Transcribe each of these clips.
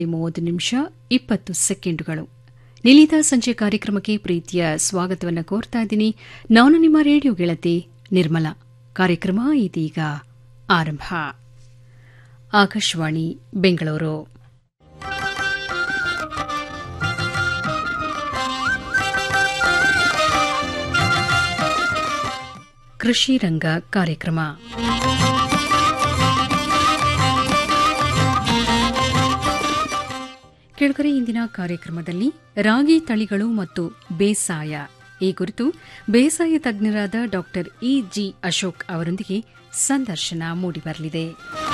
ಮೂವತ್ತು ನಿಮಿಷ ಇಪ್ಪತ್ತು ಸೆಕೆಂಡುಗಳು ನಿಲಿತ ಸಂಜೆ ಕಾರ್ಯಕ್ರಮಕ್ಕೆ ಪ್ರೀತಿಯ ಸ್ವಾಗತವನ್ನು ಕೋರ್ತಾ ಇದ್ದೀನಿ ನಾನು ನಿಮ್ಮ ರೇಡಿಯೋ ಗೆಳತಿ ನಿರ್ಮಲಾ ಕಾರ್ಯಕ್ರಮ ಇದೀಗ ಆರಂಭ ಆಕಾಶವಾಣಿ ಬೆಂಗಳೂರು ಕೃಷಿ ರಂಗ ಕಾರ್ಯಕ್ರಮ ಕೆಳಗರೆ ಇಂದಿನ ಕಾರ್ಯಕ್ರಮದಲ್ಲಿ ರಾಗಿ ತಳಿಗಳು ಮತ್ತು ಬೇಸಾಯ ಈ ಕುರಿತು ಬೇಸಾಯ ತಜ್ಞರಾದ ಡಾ ಇ ಜಿ ಅಶೋಕ್ ಅವರೊಂದಿಗೆ ಸಂದರ್ಶನ ಮೂಡಿಬರಲಿದೆ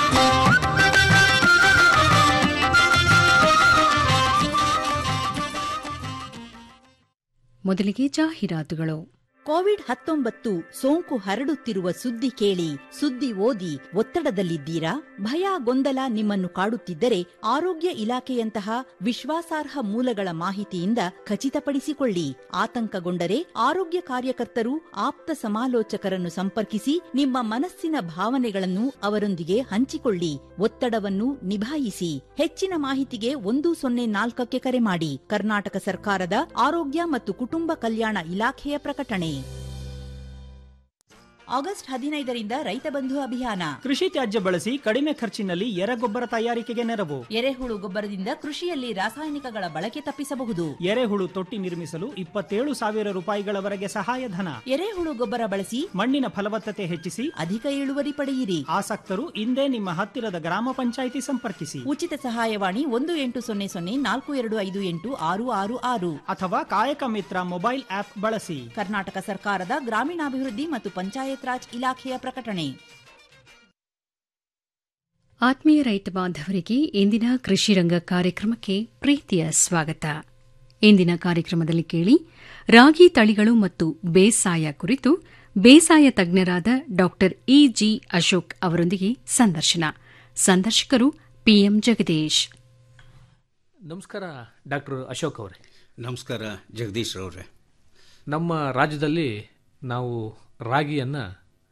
ಮೊದಲಿಗೆ ಜಾಹೀರಾತುಗಳು ಕೋವಿಡ್ ಹತ್ತೊಂಬತ್ತು ಸೋಂಕು ಹರಡುತ್ತಿರುವ ಸುದ್ದಿ ಕೇಳಿ ಸುದ್ದಿ ಓದಿ ಒತ್ತಡದಲ್ಲಿದ್ದೀರಾ ಭಯ ಗೊಂದಲ ನಿಮ್ಮನ್ನು ಕಾಡುತ್ತಿದ್ದರೆ ಆರೋಗ್ಯ ಇಲಾಖೆಯಂತಹ ವಿಶ್ವಾಸಾರ್ಹ ಮೂಲಗಳ ಮಾಹಿತಿಯಿಂದ ಖಚಿತಪಡಿಸಿಕೊಳ್ಳಿ ಆತಂಕಗೊಂಡರೆ ಆರೋಗ್ಯ ಕಾರ್ಯಕರ್ತರು ಆಪ್ತ ಸಮಾಲೋಚಕರನ್ನು ಸಂಪರ್ಕಿಸಿ ನಿಮ್ಮ ಮನಸ್ಸಿನ ಭಾವನೆಗಳನ್ನು ಅವರೊಂದಿಗೆ ಹಂಚಿಕೊಳ್ಳಿ ಒತ್ತಡವನ್ನು ನಿಭಾಯಿಸಿ ಹೆಚ್ಚಿನ ಮಾಹಿತಿಗೆ ಒಂದು ಸೊನ್ನೆ ನಾಲ್ಕಕ್ಕೆ ಕರೆ ಮಾಡಿ ಕರ್ನಾಟಕ ಸರ್ಕಾರದ ಆರೋಗ್ಯ ಮತ್ತು ಕುಟುಂಬ ಕಲ್ಯಾಣ ಇಲಾಖೆಯ ಪ್ರಕಟಣೆ ಆಗಸ್ಟ್ ಹದಿನೈದರಿಂದ ರೈತ ಬಂಧು ಅಭಿಯಾನ ಕೃಷಿ ತ್ಯಾಜ್ಯ ಬಳಸಿ ಕಡಿಮೆ ಖರ್ಚಿನಲ್ಲಿ ಎರೆಗೊಬ್ಬರ ತಯಾರಿಕೆಗೆ ನೆರವು ಎರೆಹುಳು ಗೊಬ್ಬರದಿಂದ ಕೃಷಿಯಲ್ಲಿ ರಾಸಾಯನಿಕಗಳ ಬಳಕೆ ತಪ್ಪಿಸಬಹುದು ಎರೆಹುಳು ತೊಟ್ಟಿ ನಿರ್ಮಿಸಲು ಇಪ್ಪತ್ತೇಳು ಸಾವಿರ ರೂಪಾಯಿಗಳವರೆಗೆ ಸಹಾಯಧನ ಎರೆಹುಳು ಗೊಬ್ಬರ ಬಳಸಿ ಮಣ್ಣಿನ ಫಲವತ್ತತೆ ಹೆಚ್ಚಿಸಿ ಅಧಿಕ ಇಳುವರಿ ಪಡೆಯಿರಿ ಆಸಕ್ತರು ಇಂದೇ ನಿಮ್ಮ ಹತ್ತಿರದ ಗ್ರಾಮ ಪಂಚಾಯಿತಿ ಸಂಪರ್ಕಿಸಿ ಉಚಿತ ಸಹಾಯವಾಣಿ ಒಂದು ಎಂಟು ಸೊನ್ನೆ ಸೊನ್ನೆ ನಾಲ್ಕು ಎರಡು ಐದು ಎಂಟು ಆರು ಆರು ಆರು ಅಥವಾ ಕಾಯಕ ಮಿತ್ರ ಮೊಬೈಲ್ ಆಪ್ ಬಳಸಿ ಕರ್ನಾಟಕ ಸರ್ಕಾರದ ಗ್ರಾಮೀಣಾಭಿವೃದ್ಧಿ ಮತ್ತು ಪಂಚಾಯತ್ ರಾಜ್ ಇಲಾಖೆಯ ಪ್ರಕಟಣೆ ಆತ್ಮೀಯ ರೈತ ಬಾಂಧವರಿಗೆ ಇಂದಿನ ಕೃಷಿ ರಂಗ ಕಾರ್ಯಕ್ರಮಕ್ಕೆ ಪ್ರೀತಿಯ ಸ್ವಾಗತ ಇಂದಿನ ಕಾರ್ಯಕ್ರಮದಲ್ಲಿ ಕೇಳಿ ರಾಗಿ ತಳಿಗಳು ಮತ್ತು ಬೇಸಾಯ ಕುರಿತು ಬೇಸಾಯ ತಜ್ಞರಾದ ಡಾ ಇ ಜಿ ಅಶೋಕ್ ಅವರೊಂದಿಗೆ ಸಂದರ್ಶನ ಸಂದರ್ಶಕರು ಪಿಎಂ ಜಗದೀಶ್ ನಮಸ್ಕಾರ ಡಾಕ್ಟರ್ ಅಶೋಕ್ ಅವರೇ ನಮಸ್ಕಾರ ಜಗದೀಶ್ ಅವರೇ ನಮ್ಮ ರಾಜ್ಯದಲ್ಲಿ ನಾವು ರಾಗಿಯನ್ನು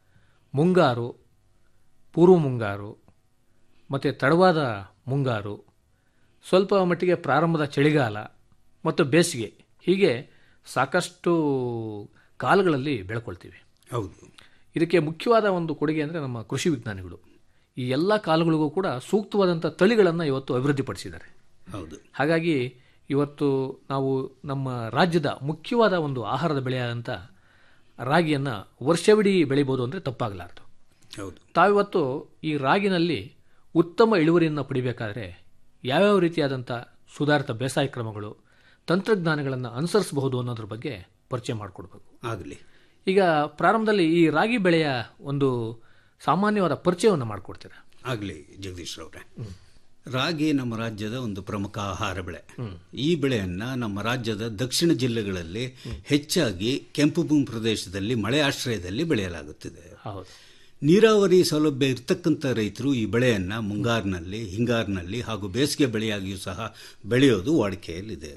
ಮುಂಗಾರು ಪೂರ್ವ ಮುಂಗಾರು ಮತ್ತು ತಡವಾದ ಮುಂಗಾರು ಸ್ವಲ್ಪ ಮಟ್ಟಿಗೆ ಪ್ರಾರಂಭದ ಚಳಿಗಾಲ ಮತ್ತು ಬೇಸಿಗೆ ಹೀಗೆ ಸಾಕಷ್ಟು ಕಾಲಗಳಲ್ಲಿ ಬೆಳ್ಕೊಳ್ತೀವಿ ಹೌದು ಇದಕ್ಕೆ ಮುಖ್ಯವಾದ ಒಂದು ಕೊಡುಗೆ ಅಂದರೆ ನಮ್ಮ ಕೃಷಿ ವಿಜ್ಞಾನಿಗಳು ಈ ಎಲ್ಲ ಕಾಲಗಳಿಗೂ ಕೂಡ ಸೂಕ್ತವಾದಂಥ ತಳಿಗಳನ್ನು ಇವತ್ತು ಅಭಿವೃದ್ಧಿಪಡಿಸಿದ್ದಾರೆ ಹೌದು ಹಾಗಾಗಿ ಇವತ್ತು ನಾವು ನಮ್ಮ ರಾಜ್ಯದ ಮುಖ್ಯವಾದ ಒಂದು ಆಹಾರದ ಬೆಳೆಯಾದಂಥ ರಾಗಿಯನ್ನು ವರ್ಷವಿಡೀ ಬೆಳಿಬೋದು ಅಂದರೆ ತಪ್ಪಾಗಲಾರದು ಹೌದು ತಾವಿವತ್ತು ಈ ರಾಗಿನಲ್ಲಿ ಉತ್ತಮ ಇಳುವರಿಯನ್ನು ಪಡಿಬೇಕಾದ್ರೆ ಯಾವ್ಯಾವ ರೀತಿಯಾದಂಥ ಸುಧಾರಿತ ಬೇಸಾಯ ಕ್ರಮಗಳು ತಂತ್ರಜ್ಞಾನಗಳನ್ನು ಅನುಸರಿಸಬಹುದು ಅನ್ನೋದ್ರ ಬಗ್ಗೆ ಪರಿಚಯ ಮಾಡಿಕೊಡ್ಬೇಕು ಆಗಲಿ ಈಗ ಪ್ರಾರಂಭದಲ್ಲಿ ಈ ರಾಗಿ ಬೆಳೆಯ ಒಂದು ಸಾಮಾನ್ಯವಾದ ಪರಿಚಯವನ್ನು ಮಾಡಿಕೊಡ್ತೀರಾ ಆಗಲಿ ಜಗದೀಶ್ ಅವರೇ ರಾಗಿ ನಮ್ಮ ರಾಜ್ಯದ ಒಂದು ಪ್ರಮುಖ ಆಹಾರ ಬೆಳೆ ಈ ಬೆಳೆಯನ್ನ ನಮ್ಮ ರಾಜ್ಯದ ದಕ್ಷಿಣ ಜಿಲ್ಲೆಗಳಲ್ಲಿ ಹೆಚ್ಚಾಗಿ ಕೆಂಪು ಭೂಮಿ ಪ್ರದೇಶದಲ್ಲಿ ಮಳೆ ಆಶ್ರಯದಲ್ಲಿ ಬೆಳೆಯಲಾಗುತ್ತಿದೆ ಹೌದು ನೀರಾವರಿ ಸೌಲಭ್ಯ ಇರ್ತಕ್ಕಂಥ ರೈತರು ಈ ಬೆಳೆಯನ್ನ ಮುಂಗಾರಿನಲ್ಲಿ ಹಿಂಗಾರಿನಲ್ಲಿ ಹಾಗೂ ಬೇಸಿಗೆ ಬೆಳೆಯಾಗಿಯೂ ಸಹ ಬೆಳೆಯೋದು ವಾಡಿಕೆಯಲ್ಲಿದೆ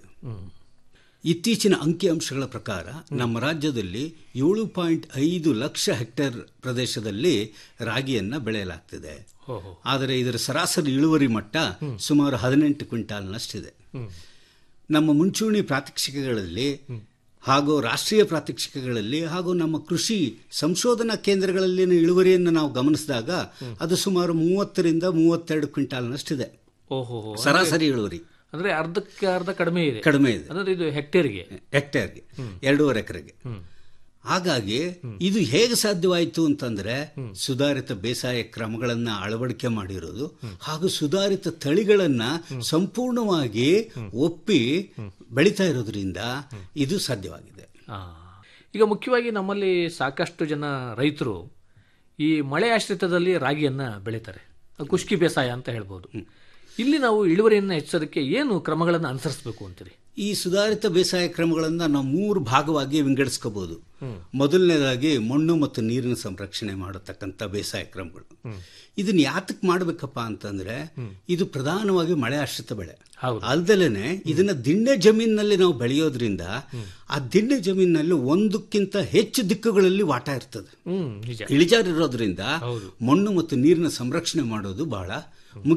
ಇತ್ತೀಚಿನ ಅಂಕಿಅಂಶಗಳ ಪ್ರಕಾರ ನಮ್ಮ ರಾಜ್ಯದಲ್ಲಿ ಏಳು ಪಾಯಿಂಟ್ ಐದು ಲಕ್ಷ ಹೆಕ್ಟೇರ್ ಪ್ರದೇಶದಲ್ಲಿ ರಾಗಿಯನ್ನ ಬೆಳೆಯಲಾಗ್ತಿದೆ ಓಹೋ ಆದರೆ ಇದರ ಸರಾಸರಿ ಇಳುವರಿ ಮಟ್ಟ ಸುಮಾರು ಹದಿನೆಂಟು ಕ್ವಿಂಟಾಲ್ನಷ್ಟಿದೆ ನಮ್ಮ ಮುಂಚೂಣಿ ಪ್ರಾತ್ಯಕ್ಷಿಕೆಗಳಲ್ಲಿ ಹಾಗೂ ರಾಷ್ಟ್ರೀಯ ಪ್ರಾತ್ಯಕ್ಷಿಕೆಗಳಲ್ಲಿ ಹಾಗೂ ನಮ್ಮ ಕೃಷಿ ಸಂಶೋಧನಾ ಕೇಂದ್ರಗಳಲ್ಲಿನ ಇಳುವರಿಯನ್ನು ನಾವು ಗಮನಿಸಿದಾಗ ಅದು ಸುಮಾರು ಮೂವತ್ತರಿಂದ ಮೂವತ್ತೆರಡು ಕ್ವಿಂಟಾಲ್ನಷ್ಟಿದೆ ಓಹೋ ಸರಾಸರಿ ಇಳುವರಿ ಅಂದರೆ ಅರ್ಧಕ್ಕೆ ಅರ್ಧ ಕಡಿಮೆ ಇದೆ ಕಡಿಮೆ ಇದೆ ಅಂದರೆ ಇದು ಹೆಕ್ಟೇರ್ಗೆ ಹೆಕ್ಟೇರ್ಗೆ ಎರಡೂವರೆ ಎಕರೆಗೆ ಹಾಗಾಗಿ ಇದು ಹೇಗೆ ಸಾಧ್ಯವಾಯಿತು ಅಂತಂದ್ರೆ ಸುಧಾರಿತ ಬೇಸಾಯ ಕ್ರಮಗಳನ್ನ ಅಳವಡಿಕೆ ಮಾಡಿರೋದು ಹಾಗೂ ಸುಧಾರಿತ ತಳಿಗಳನ್ನ ಸಂಪೂರ್ಣವಾಗಿ ಒಪ್ಪಿ ಬೆಳೀತಾ ಇರೋದ್ರಿಂದ ಇದು ಸಾಧ್ಯವಾಗಿದೆ ಆ. ಈಗ ಮುಖ್ಯವಾಗಿ ನಮ್ಮಲ್ಲಿ ಸಾಕಷ್ಟು ಜನ ರೈತರು ಈ ಮಳೆ ಆಶ್ರಿತದಲ್ಲಿ ರಾಗಿಯನ್ನ ಬೆಳೀತಾರೆ ಅದು ಕುಷ್ಕಿ ಬೇಸಾಯ ಅಂತ ಹೇಳ್ಬೋದು ಇಲ್ಲಿ ನಾವು ಇಳುವರಿಯನ್ನು ಹೆಚ್ಚಿಸೋದಕ್ಕೆ ಏನು ಕ್ರಮಗಳನ್ನು ಅನುಸರಿಸಬೇಕು ಅಂತೀರಿ ಈ ಸುಧಾರಿತ ಬೇಸಾಯ ಕ್ರಮಗಳನ್ನ ನಾವು ಮೂರು ಭಾಗವಾಗಿ ವಿಂಗಡಿಸ್ಕೋಬಹುದು ಮೊದಲನೇದಾಗಿ ಮಣ್ಣು ಮತ್ತು ನೀರಿನ ಸಂರಕ್ಷಣೆ ಮಾಡತಕ್ಕಂಥ ಬೇಸಾಯ ಕ್ರಮಗಳು ಇದನ್ನ ಯಾತಕ್ ಮಾಡ್ಬೇಕಪ್ಪ ಅಂತಂದ್ರೆ ಇದು ಪ್ರಧಾನವಾಗಿ ಮಳೆ ಆಶ್ರಿತ ಬೆಳೆ ಹೌದು. ಅಲ್ದಲೇನೆ ಇದನ್ನ ದಿಣ್ಣೆ ಜಮೀನಿನಲ್ಲಿ ನಾವು ಬೆಳೆಯೋದ್ರಿಂದ ಆ ದಿಣ್ಣೆ ಜಮೀನಿನಲ್ಲಿ ಒಂದಕ್ಕಿಂತ ಹೆಚ್ಚು ದಿಕ್ಕುಗಳಲ್ಲಿ ವಾಟ ಇರ್ತದೆ ಹ್ಮ್ ನಿಜ ಇಳಿಜಾರಿರೋದ್ರಿಂದ ಮಣ್ಣು ಮತ್ತು ನೀರಿನ ಸಂರಕ್ಷಣೆ ಮಾಡೋದು ಬಹಳ ಮುಖ್ಯ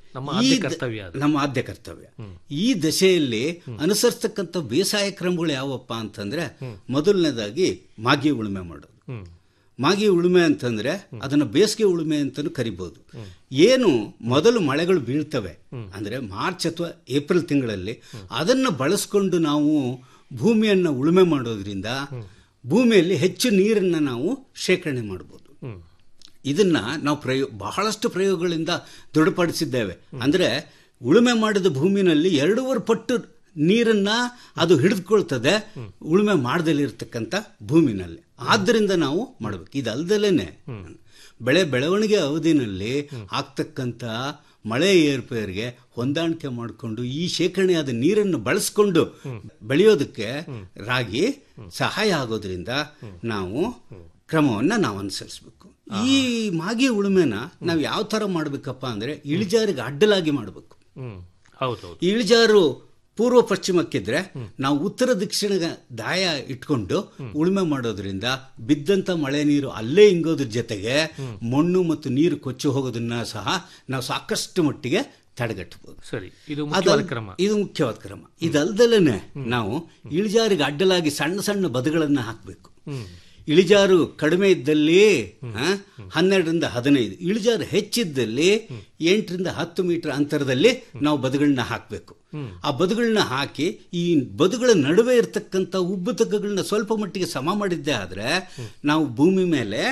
ನಮ್ಮ ಈ ಆದ್ಯ ದ- ಕರ್ತವ್ಯ ಅದು. ನಮ್ಮ ಆದ್ಯ ಕರ್ತವ್ಯ ಈ ದಶೆಯಲ್ಲಿ ಅನುಸರಿಸ್ತಕ್ಕಂಥ ಬೇಸಾಯ ಕ್ರಮಗಳು ಯಾವಪ್ಪ ಅಂತಂದ್ರೆ ಮೊದಲನೇದಾಗಿ ಮಾಗಿ ಉಳುಮೆ ಮಾಡೋದು ಹ್ಮ್ ಮಾಗಿ ಉಳುಮೆ ಅಂತಂದ್ರೆ ಅದನ್ನ ಬೇಸಿಗೆ ಉಳುಮೆ ಅಂತಲೂ ಕರಿಬಹುದು ಏನು ಮೊದಲು ಮಳೆಗಳು ಬೀಳ್ತವೆ ಅಂದ್ರೆ ಮಾರ್ಚ್ ಅಥವಾ ಏಪ್ರಿಲ್ ತಿಂಗಳಲ್ಲಿ ಅದನ್ನ ಬಳಸ್ಕೊಂಡು ನಾವು ಭೂಮಿಯನ್ನ ಉಳುಮೆ ಮಾಡೋದ್ರಿಂದ ಭೂಮಿಯಲ್ಲಿ ಹೆಚ್ಚು ನೀರನ್ನ ನಾವು ಶೇಖರಣೆ ಮಾಡಬಹುದು ಹ್ಮ್ ಇದನ್ನ ನಾವು ಪ್ರಯೋ ಬಹಳಷ್ಟು ಪ್ರಯೋಗಗಳಿಂದ ದೃಢಪಡಿಸಿದ್ದೇವೆ ಅಂದ್ರೆ ಉಳುಮೆ ಮಾಡಿದ ಭೂಮಿನಲ್ಲಿ ಎರಡೂವರೆ ಪಟ್ಟು ನೀರನ್ನ ಅದು ಹಿಡಿದುಕೊಳ್ತದೆ ಉಳುಮೆ ಮಾಡದಲ್ಲಿರ್ತಕ್ಕಂಥ ಭೂಮಿನಲ್ಲಿ ಆದ್ದರಿಂದ ನಾವು ಮಾಡಬೇಕು ಇದಲ್ದಲೇನೆ ಬೆಳೆ ಬೆಳವಣಿಗೆ ಅವಧಿನಲ್ಲಿ ಆಗ್ತಕ್ಕಂಥ ಮಳೆ ಏರ್ಪೇರಿಗೆ ಹೊಂದಾಣಿಕೆ ಮಾಡಿಕೊಂಡು ಈ ಶೇಖರಣೆಯಾದ ನೀರನ್ನು ಬಳಸ್ಕೊಂಡು ಬೆಳೆಯೋದಕ್ಕೆ ರಾಗಿ ಸಹಾಯ ಆಗೋದ್ರಿಂದ ನಾವು ಕ್ರಮವನ್ನು ನಾವು ಅನುಸರಿಸಬೇಕು ಈ ಮಾಗಿ ಉಳುಮೆನ ನಾವು ಯಾವ ಥರ ಮಾಡಬೇಕಪ್ಪ ಅಂದರೆ ಇಳಿಜಾರಿಗೆ ಅಡ್ಡಲಾಗಿ ಮಾಡಬೇಕು ಹ್ಮ್ ಹೌದೌದು ಈ ಇಳಿಜಾರು ಪೂರ್ವ ಪಶ್ಚಿಮಕ್ಕಿದ್ರೆ ನಾವು ಉತ್ತರ ದಕ್ಷಿಣ ದಾಯ ಇಟ್ಕೊಂಡು ಉಳುಮೆ ಮಾಡೋದ್ರಿಂದ ಬಿದ್ದಂತ ಮಳೆ ನೀರು ಅಲ್ಲೇ ಇಂಗೋದ್ರ ಜೊತೆಗೆ ಮಣ್ಣು ಮತ್ತು ನೀರು ಕೊಚ್ಚಿ ಹೋಗೋದನ್ನ ಸಹ ನಾವು ಸಾಕಷ್ಟು ಮಟ್ಟಿಗೆ ತಡೆಗಟ್ಟಬಹುದು ಸರಿ ಇದು ಮುಖ್ಯವಾದ ಅದಲ್- ಕ್ರಮ ಇದು ಮುಖ್ಯವಾದ ಕ್ರಮ ಇದಲ್ದಲೇನೆ ನಾವು ಇಳಿಜಾರಿಗೆ ಅಡ್ಡಲಾಗಿ ಸಣ್ಣ ಸಣ್ಣ ಬದುಗಳನ್ನ ಹಾಕಬೇಕು ಇಳಿಜಾರು ಕಡಿಮೆ ಇದ್ದಲ್ಲಿ ಆ, ಹನ್ನೆರಡರಿಂದ ಹದಿನೈದು ಇಳಿಜಾರು ಹೆಚ್ಚಿದ್ದಲ್ಲಿ ಎಂಟರಿಂದ ಹತ್ತು ಮೀಟರ್ ಅಂತರದಲ್ಲಿ ನಾವು ಬದುಗಳನ್ನ ಹಾಕಬೇಕು ಆ ಬದುಗಳನ್ನ ಹಾಕಿ ಈ ಬದುಗಳ ನಡುವೆ ಇರತಕ್ಕಂಥ ಉಬ್ಬು ತಗ್ಗುಗಳನ್ನ ಸ್ವಲ್ಪ ಮಟ್ಟಿಗೆ ಸಮ ಮಾಡಿದ್ದೇ ಆದ್ರೆ ನಾವು ಭೂಮಿ ಮೇಲೆ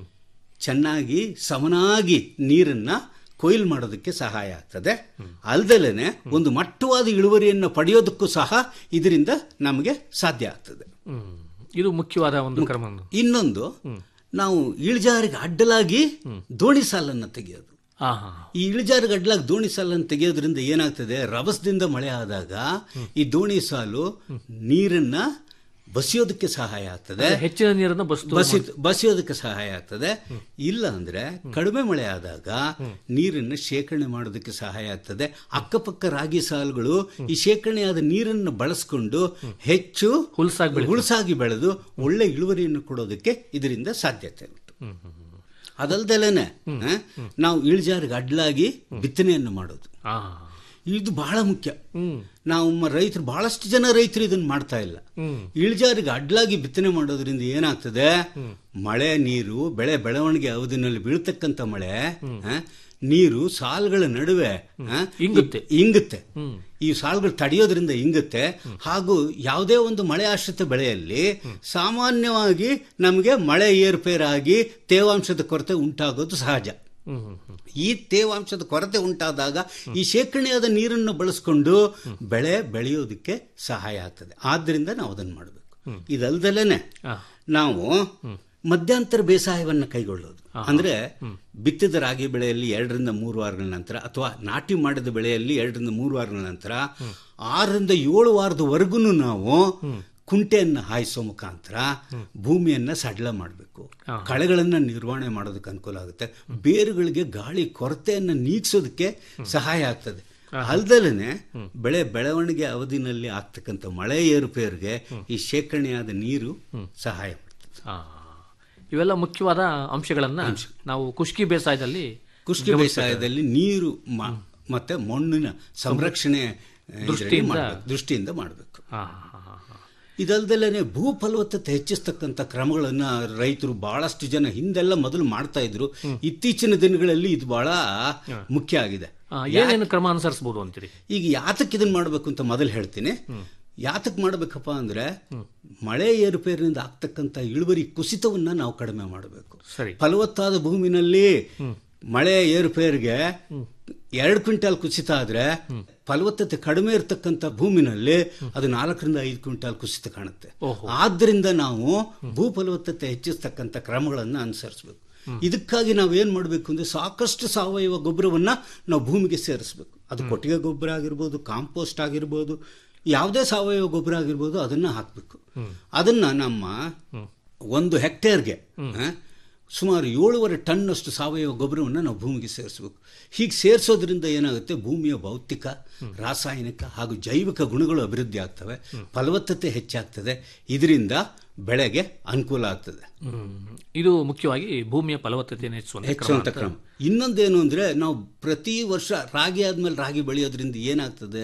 ಚೆನ್ನಾಗಿ ಸಮನಾಗಿ ನೀರನ್ನ ಕೊಯ್ಲು ಮಾಡೋದಕ್ಕೆ ಸಹಾಯ ಆಗ್ತದೆ ಅಲ್ದಲೇನೆ ಒಂದು ಮಟ್ಟವಾದ ಇಳುವರಿಯನ್ನು ಪಡೆಯೋದಕ್ಕೂ ಸಹ ಇದರಿಂದ ನಮಗೆ ಸಾಧ್ಯ ಆಗ್ತದೆ ಹ್ಮ್ ಇದು ಮುಖ್ಯವಾದ ಒಂದು ಕ್ರಮ ಇನ್ನೊಂದು ನಾವು ಇಳಿಜಾರಿಗೆ ಅಡ್ಡಲಾಗಿ ದೋಣಿ ಸಾಲನ್ನು ತೆಗೆಯೋದು ಹಾ ಹಾ ಈ ಇಳಿಜಾರಿಗೆ ಅಡ್ಡಲಾಗಿ ದೋಣಿ ಸಾಲನ್ನು ತೆಗೆಯೋದ್ರಿಂದ ಏನಾಗ್ತದೆ ರಭಸದಿಂದ ಮಳೆ ಆದಾಗ ಈ ದೋಣಿ ಸಾಲು ನೀರನ್ನ ಬಸಿಯೋದಕ್ಕೆ ಸಹಾಯ ಆಗ್ತದೆ ಹೆಚ್ಚಿನ ನೀರನ್ನು ಬಸ್ತು ಬಸಿ ಬಸಿಯೋದಕ್ಕೆ ಸಹಾಯ ಆಗ್ತದೆ ಇಲ್ಲ ಅಂದ್ರೆ ಕಡಿಮೆ ಮಳೆ ಆದಾಗ ನೀರನ್ನು ಶೇಖರಣೆ ಮಾಡೋದಕ್ಕೆ ಸಹಾಯ ಆಗ್ತದೆ ಅಕ್ಕಪಕ್ಕ ರಾಗಿ ಸಾಲುಗಳು ಈ ಶೇಖರಣೆಯಾದ ನೀರನ್ನು ಬಳಸ್ಕೊಂಡು ಹೆಚ್ಚು ಹುಲ್ಸಾಗಿ ಬೆಳೀತವೆ. ಹುಲ್ಸಾಗಿ ಬೆಳೆದು ಒಳ್ಳೆ ಇಳುವರಿಯನ್ನು ಕೊಡೋದಕ್ಕೆ ಇದರಿಂದ ಸಾಧ್ಯತೆ ಉಂಟು ಅದಲ್ದಲೇನೆ ಆ, ನಾವು ಇಳಿಜಾರಿಗೆ ಅಡ್ಡಲಾಗಿ ಬಿತ್ತನೆಯನ್ನು ಮಾಡೋದು ಹಾ ಇದು ಬಹಳ ಮುಖ್ಯ ಹ್ಮ್ ನಾವು ಮ- ರೈತರು ಬಹಳಷ್ಟು ಜನ ರೈತರು ಇದನ್ನ ಮಾಡ್ತಾ ಇಲ್ಲ ಹ್ಮ್ ಇಳಿಜಾರಿಗೆ ಅಡ್ಡಲಾಗಿ ಬಿತ್ತನೆ ಮಾಡೋದ್ರಿಂದ ಏನಾಗ್ತದೆ ಮಳೆ ನೀರು ಬೆಳೆ ಬೆಳವಣಿಗೆ ಅವಧಿನಲ್ಲಿ ಬೀಳ್ತಕ್ಕಂಥ ಮಳೆ ಆ, ನೀರು ಸಾಲುಗಳ ನಡುವೆ ಆ, ಇಂಗುತ್ತೆ. ಇಂಗುತ್ತೆ ಹ್ಮ್. ಈ ಸಾಲುಗಳು ತಡೆಯೋದ್ರಿಂದ ಇಂಗುತ್ತೆ ಹಾಗೂ ಯಾವುದೇ ಒಂದು ಮಳೆ ಆಶ್ರಿತ ಬೆಳೆಯಲ್ಲಿ ಸಾಮಾನ್ಯವಾಗಿ ನಮಗೆ ಮಳೆ ಏರುಪೇರಾಗಿ ತೇವಾಂಶದ ಕೊರತೆ ಉಂಟಾಗೋದು ಸಹಜ ಹ್ಮ್ ಹ್ಮ್ ಹ್ಮ್ ಈ ತೇವಾಂಶದ ಕೊರತೆ ಉಂಟಾದಾಗ ಈ ಶೇಖರಣೆಯಾದ ನೀರನ್ನು ಬಳಸ್ಕೊಂಡು ಬೆಳೆ ಬೆಳೆಯೋದಕ್ಕೆ ಸಹಾಯ ಆಗ್ತದೆ ಆದ್ದರಿಂದ ನಾವು ಅದನ್ನು ಮಾಡಬೇಕು ಇದಲ್ದಲೇನೆ ಹಾ. ನಾವು ಮಧ್ಯಂತರ ಬೇಸಾಯವನ್ನು ಕೈಗೊಳ್ಳೋದು ಅಂದ್ರೆ ಬಿತ್ತಿದ ರಾಗಿ ಬೆಳೆಯಲ್ಲಿ ಎರಡರಿಂದ ಮೂರು ವಾರಗಳ ನಂತರ ಅಥವಾ ನಾಟಿ ಮಾಡಿದ ಬೆಳೆಯಲ್ಲಿ ಎರಡರಿಂದ ಮೂರು ವಾರಗಳ ನಂತರ ಆರರಿಂದ ಏಳು ವಾರದವರೆಗೂ ನಾವು ಕುಂಟೆಯನ್ನು ಹಾಯಿಸೋ ಮುಖಾಂತರ ಭೂಮಿಯನ್ನ ಸಡ್ಲ ಮಾಡಬೇಕು ಕಳೆಗಳನ್ನ ನಿರ್ವಹಣೆ ಮಾಡೋದಕ್ಕೆ ಅನುಕೂಲ ಆಗುತ್ತೆ ಬೇರುಗಳಿಗೆ ಗಾಳಿ ಕೊರತೆಯನ್ನು ನೀಗಿಸೋದಕ್ಕೆ ಸಹಾಯ ಆಗ್ತದೆ ಅಲ್ದಲೇ ಬೆಳೆ ಬೆಳವಣಿಗೆ ಅವಧಿನಲ್ಲಿ ಆಗ್ತಕ್ಕಂಥ ಮಳೆ ಏರುಪೇರಿಗೆ ಈ ಶೇಖರಣೆಯಾದ ನೀರು ಸಹಾಯ ಮಾಡ್ತದೆ ಆ, ಇವೆಲ್ಲ ಮುಖ್ಯವಾದ ಅಂಶಗಳನ್ನ ನಾವು ಕುಷ್ಕಿ ಬೇಸಾಯದಲ್ಲಿ ಕುಷ್ಟಿ ಬೇಸಾಯದಲ್ಲಿ ನೀರು ಮ- ಮತ್ತೆ ಮಣ್ಣಿನ ಸಂರಕ್ಷಣೆ ಇದರಲ್ಲಿ ದೃಷ್ಟಿಯಿಂದ- ಮಾಡ್ಬೇಕು. ದೃಷ್ಟಿಯಿಂದ ಮಾಡಬೇಕು ಹಾ ಹಾ ಹಾ ಹಾ ಇದಲ್ದಲೇ ಭೂ ಫಲವತ್ತತೆ ಹೆಚ್ಚಿಸ್ತಕ್ಕಂಥ ಕ್ರಮಗಳನ್ನ ರೈತರು ಬಹಳಷ್ಟು ಜನ ಹಿಂದೆಲ್ಲ ಮೊದಲು ಮಾಡ್ತಾ ಇದ್ರು ಇತ್ತೀಚಿನ ದಿನಗಳಲ್ಲಿ ಇದು ಬಹಳ ಮುಖ್ಯ ಆಗಿದೆ ಆ, ಏನೇನು ಕ್ರಮ ಅನುಸರಿಸಬಹುದು ಅಂತೀರಿ ಈಗ ಯಾತಕ್ಕೆ ಇದನ್ನ ಮಾಡಬೇಕು ಅಂತ ಮೊದಲು ಹೇಳ್ತೀನಿ ಯಾತಕ್ಕೆ ಮಾಡಬೇಕಪ್ಪ ಅಂದ್ರೆ ಮಳೆ ಏರುಪೇರಿನಿಂದ ಆಗ್ತಕ್ಕಂಥ ಇಳುವರಿ ಕುಸಿತವನ್ನ ನಾವು ಕಡಿಮೆ ಮಾಡಬೇಕು ಸರಿ ಫಲವತ್ತಾದ ಭೂಮಿನಲ್ಲಿ ಮಳೆ ಏರುಪೇರಿಗೆ ಎರಡು ಕ್ವಿಂಟಾಲ್ ಕುಸಿತ ಆದ್ರೆ ಫಲವತ್ತತೆ ಕಡಿಮೆ ಇರತಕ್ಕಂಥ ಭೂಮಿನಲ್ಲಿ ಅದು ನಾಲ್ಕರಿಂದ ಐದು ಕ್ವಿಂಟಾಲ್ ಕುಸಿತ ಕಾಣುತ್ತೆ ಆದ್ರಿಂದ ನಾವು ಭೂ ಫಲವತ್ತತೆ ಹೆಚ್ಚಿಸ್ತಕ್ಕಂಥ ಕ್ರಮಗಳನ್ನ ಅನುಸರಿಸಬೇಕು ಇದಕ್ಕಾಗಿ ನಾವು ಏನ್ ಮಾಡಬೇಕು ಅಂದ್ರೆ ಸಾಕಷ್ಟು ಸಾವಯವ ಗೊಬ್ಬರವನ್ನ ನಾವು ಭೂಮಿಗೆ ಸೇರಿಸಬೇಕು ಅದು ಕೊಟ್ಟಿಗೆ ಗೊಬ್ಬರ ಆಗಿರ್ಬೋದು ಕಾಂಪೋಸ್ಟ್ ಆಗಿರ್ಬೋದು ಯಾವುದೇ ಸಾವಯವ ಗೊಬ್ಬರ ಆಗಿರ್ಬೋದು ಅದನ್ನ ಹಾಕಬೇಕು ಅದನ್ನ ನಮ್ಮ ಒಂದು ಹೆಕ್ಟೇರ್ಗೆ ಆ, ಸುಮಾರು ಏಳುವರೆ ಟನ್ನಷ್ಟು ಸಾವಯವ ಗೊಬ್ಬರವನ್ನು ನಾವು ಭೂಮಿಗೆ ಸೇರಿಸಬೇಕು ಹೀಗೆ ಸೇರಿಸೋದ್ರಿಂದ ಏನಾಗುತ್ತೆ ಭೂಮಿಯ ಭೌತಿಕ ರಾಸಾಯನಿಕ ಹಾಗೂ ಜೈವಿಕ ಗುಣಗಳು ಅಭಿವೃದ್ಧಿ ಆಗ್ತವೆ ಫಲವತ್ತತೆ ಹೆಚ್ಚಾಗ್ತದೆ ಇದರಿಂದ ಬೆಳೆಗೆ ಅನುಕೂಲ ಆಗ್ತದೆ ಹ್ಮ್. ಇದು ಮುಖ್ಯವಾಗಿ ಭೂಮಿಯ ಫಲವತ್ತತೆಯನ್ನು ಹೆಚ್ಚಿಸುವಂತ ಕ್ರಮ ಹೆಚ್ಚುವಂತ ಅಂತ. ಕ್ರಮ ಇನ್ನೊಂದೇನು ಅಂದ್ರೆ ನಾವು ಪ್ರತಿ ವರ್ಷ ರಾಗಿ ಆದ್ಮೇಲೆ ರಾಗಿ ಬೆಳೆಯೋದ್ರಿಂದ ಏನಾಗ್ತದೆ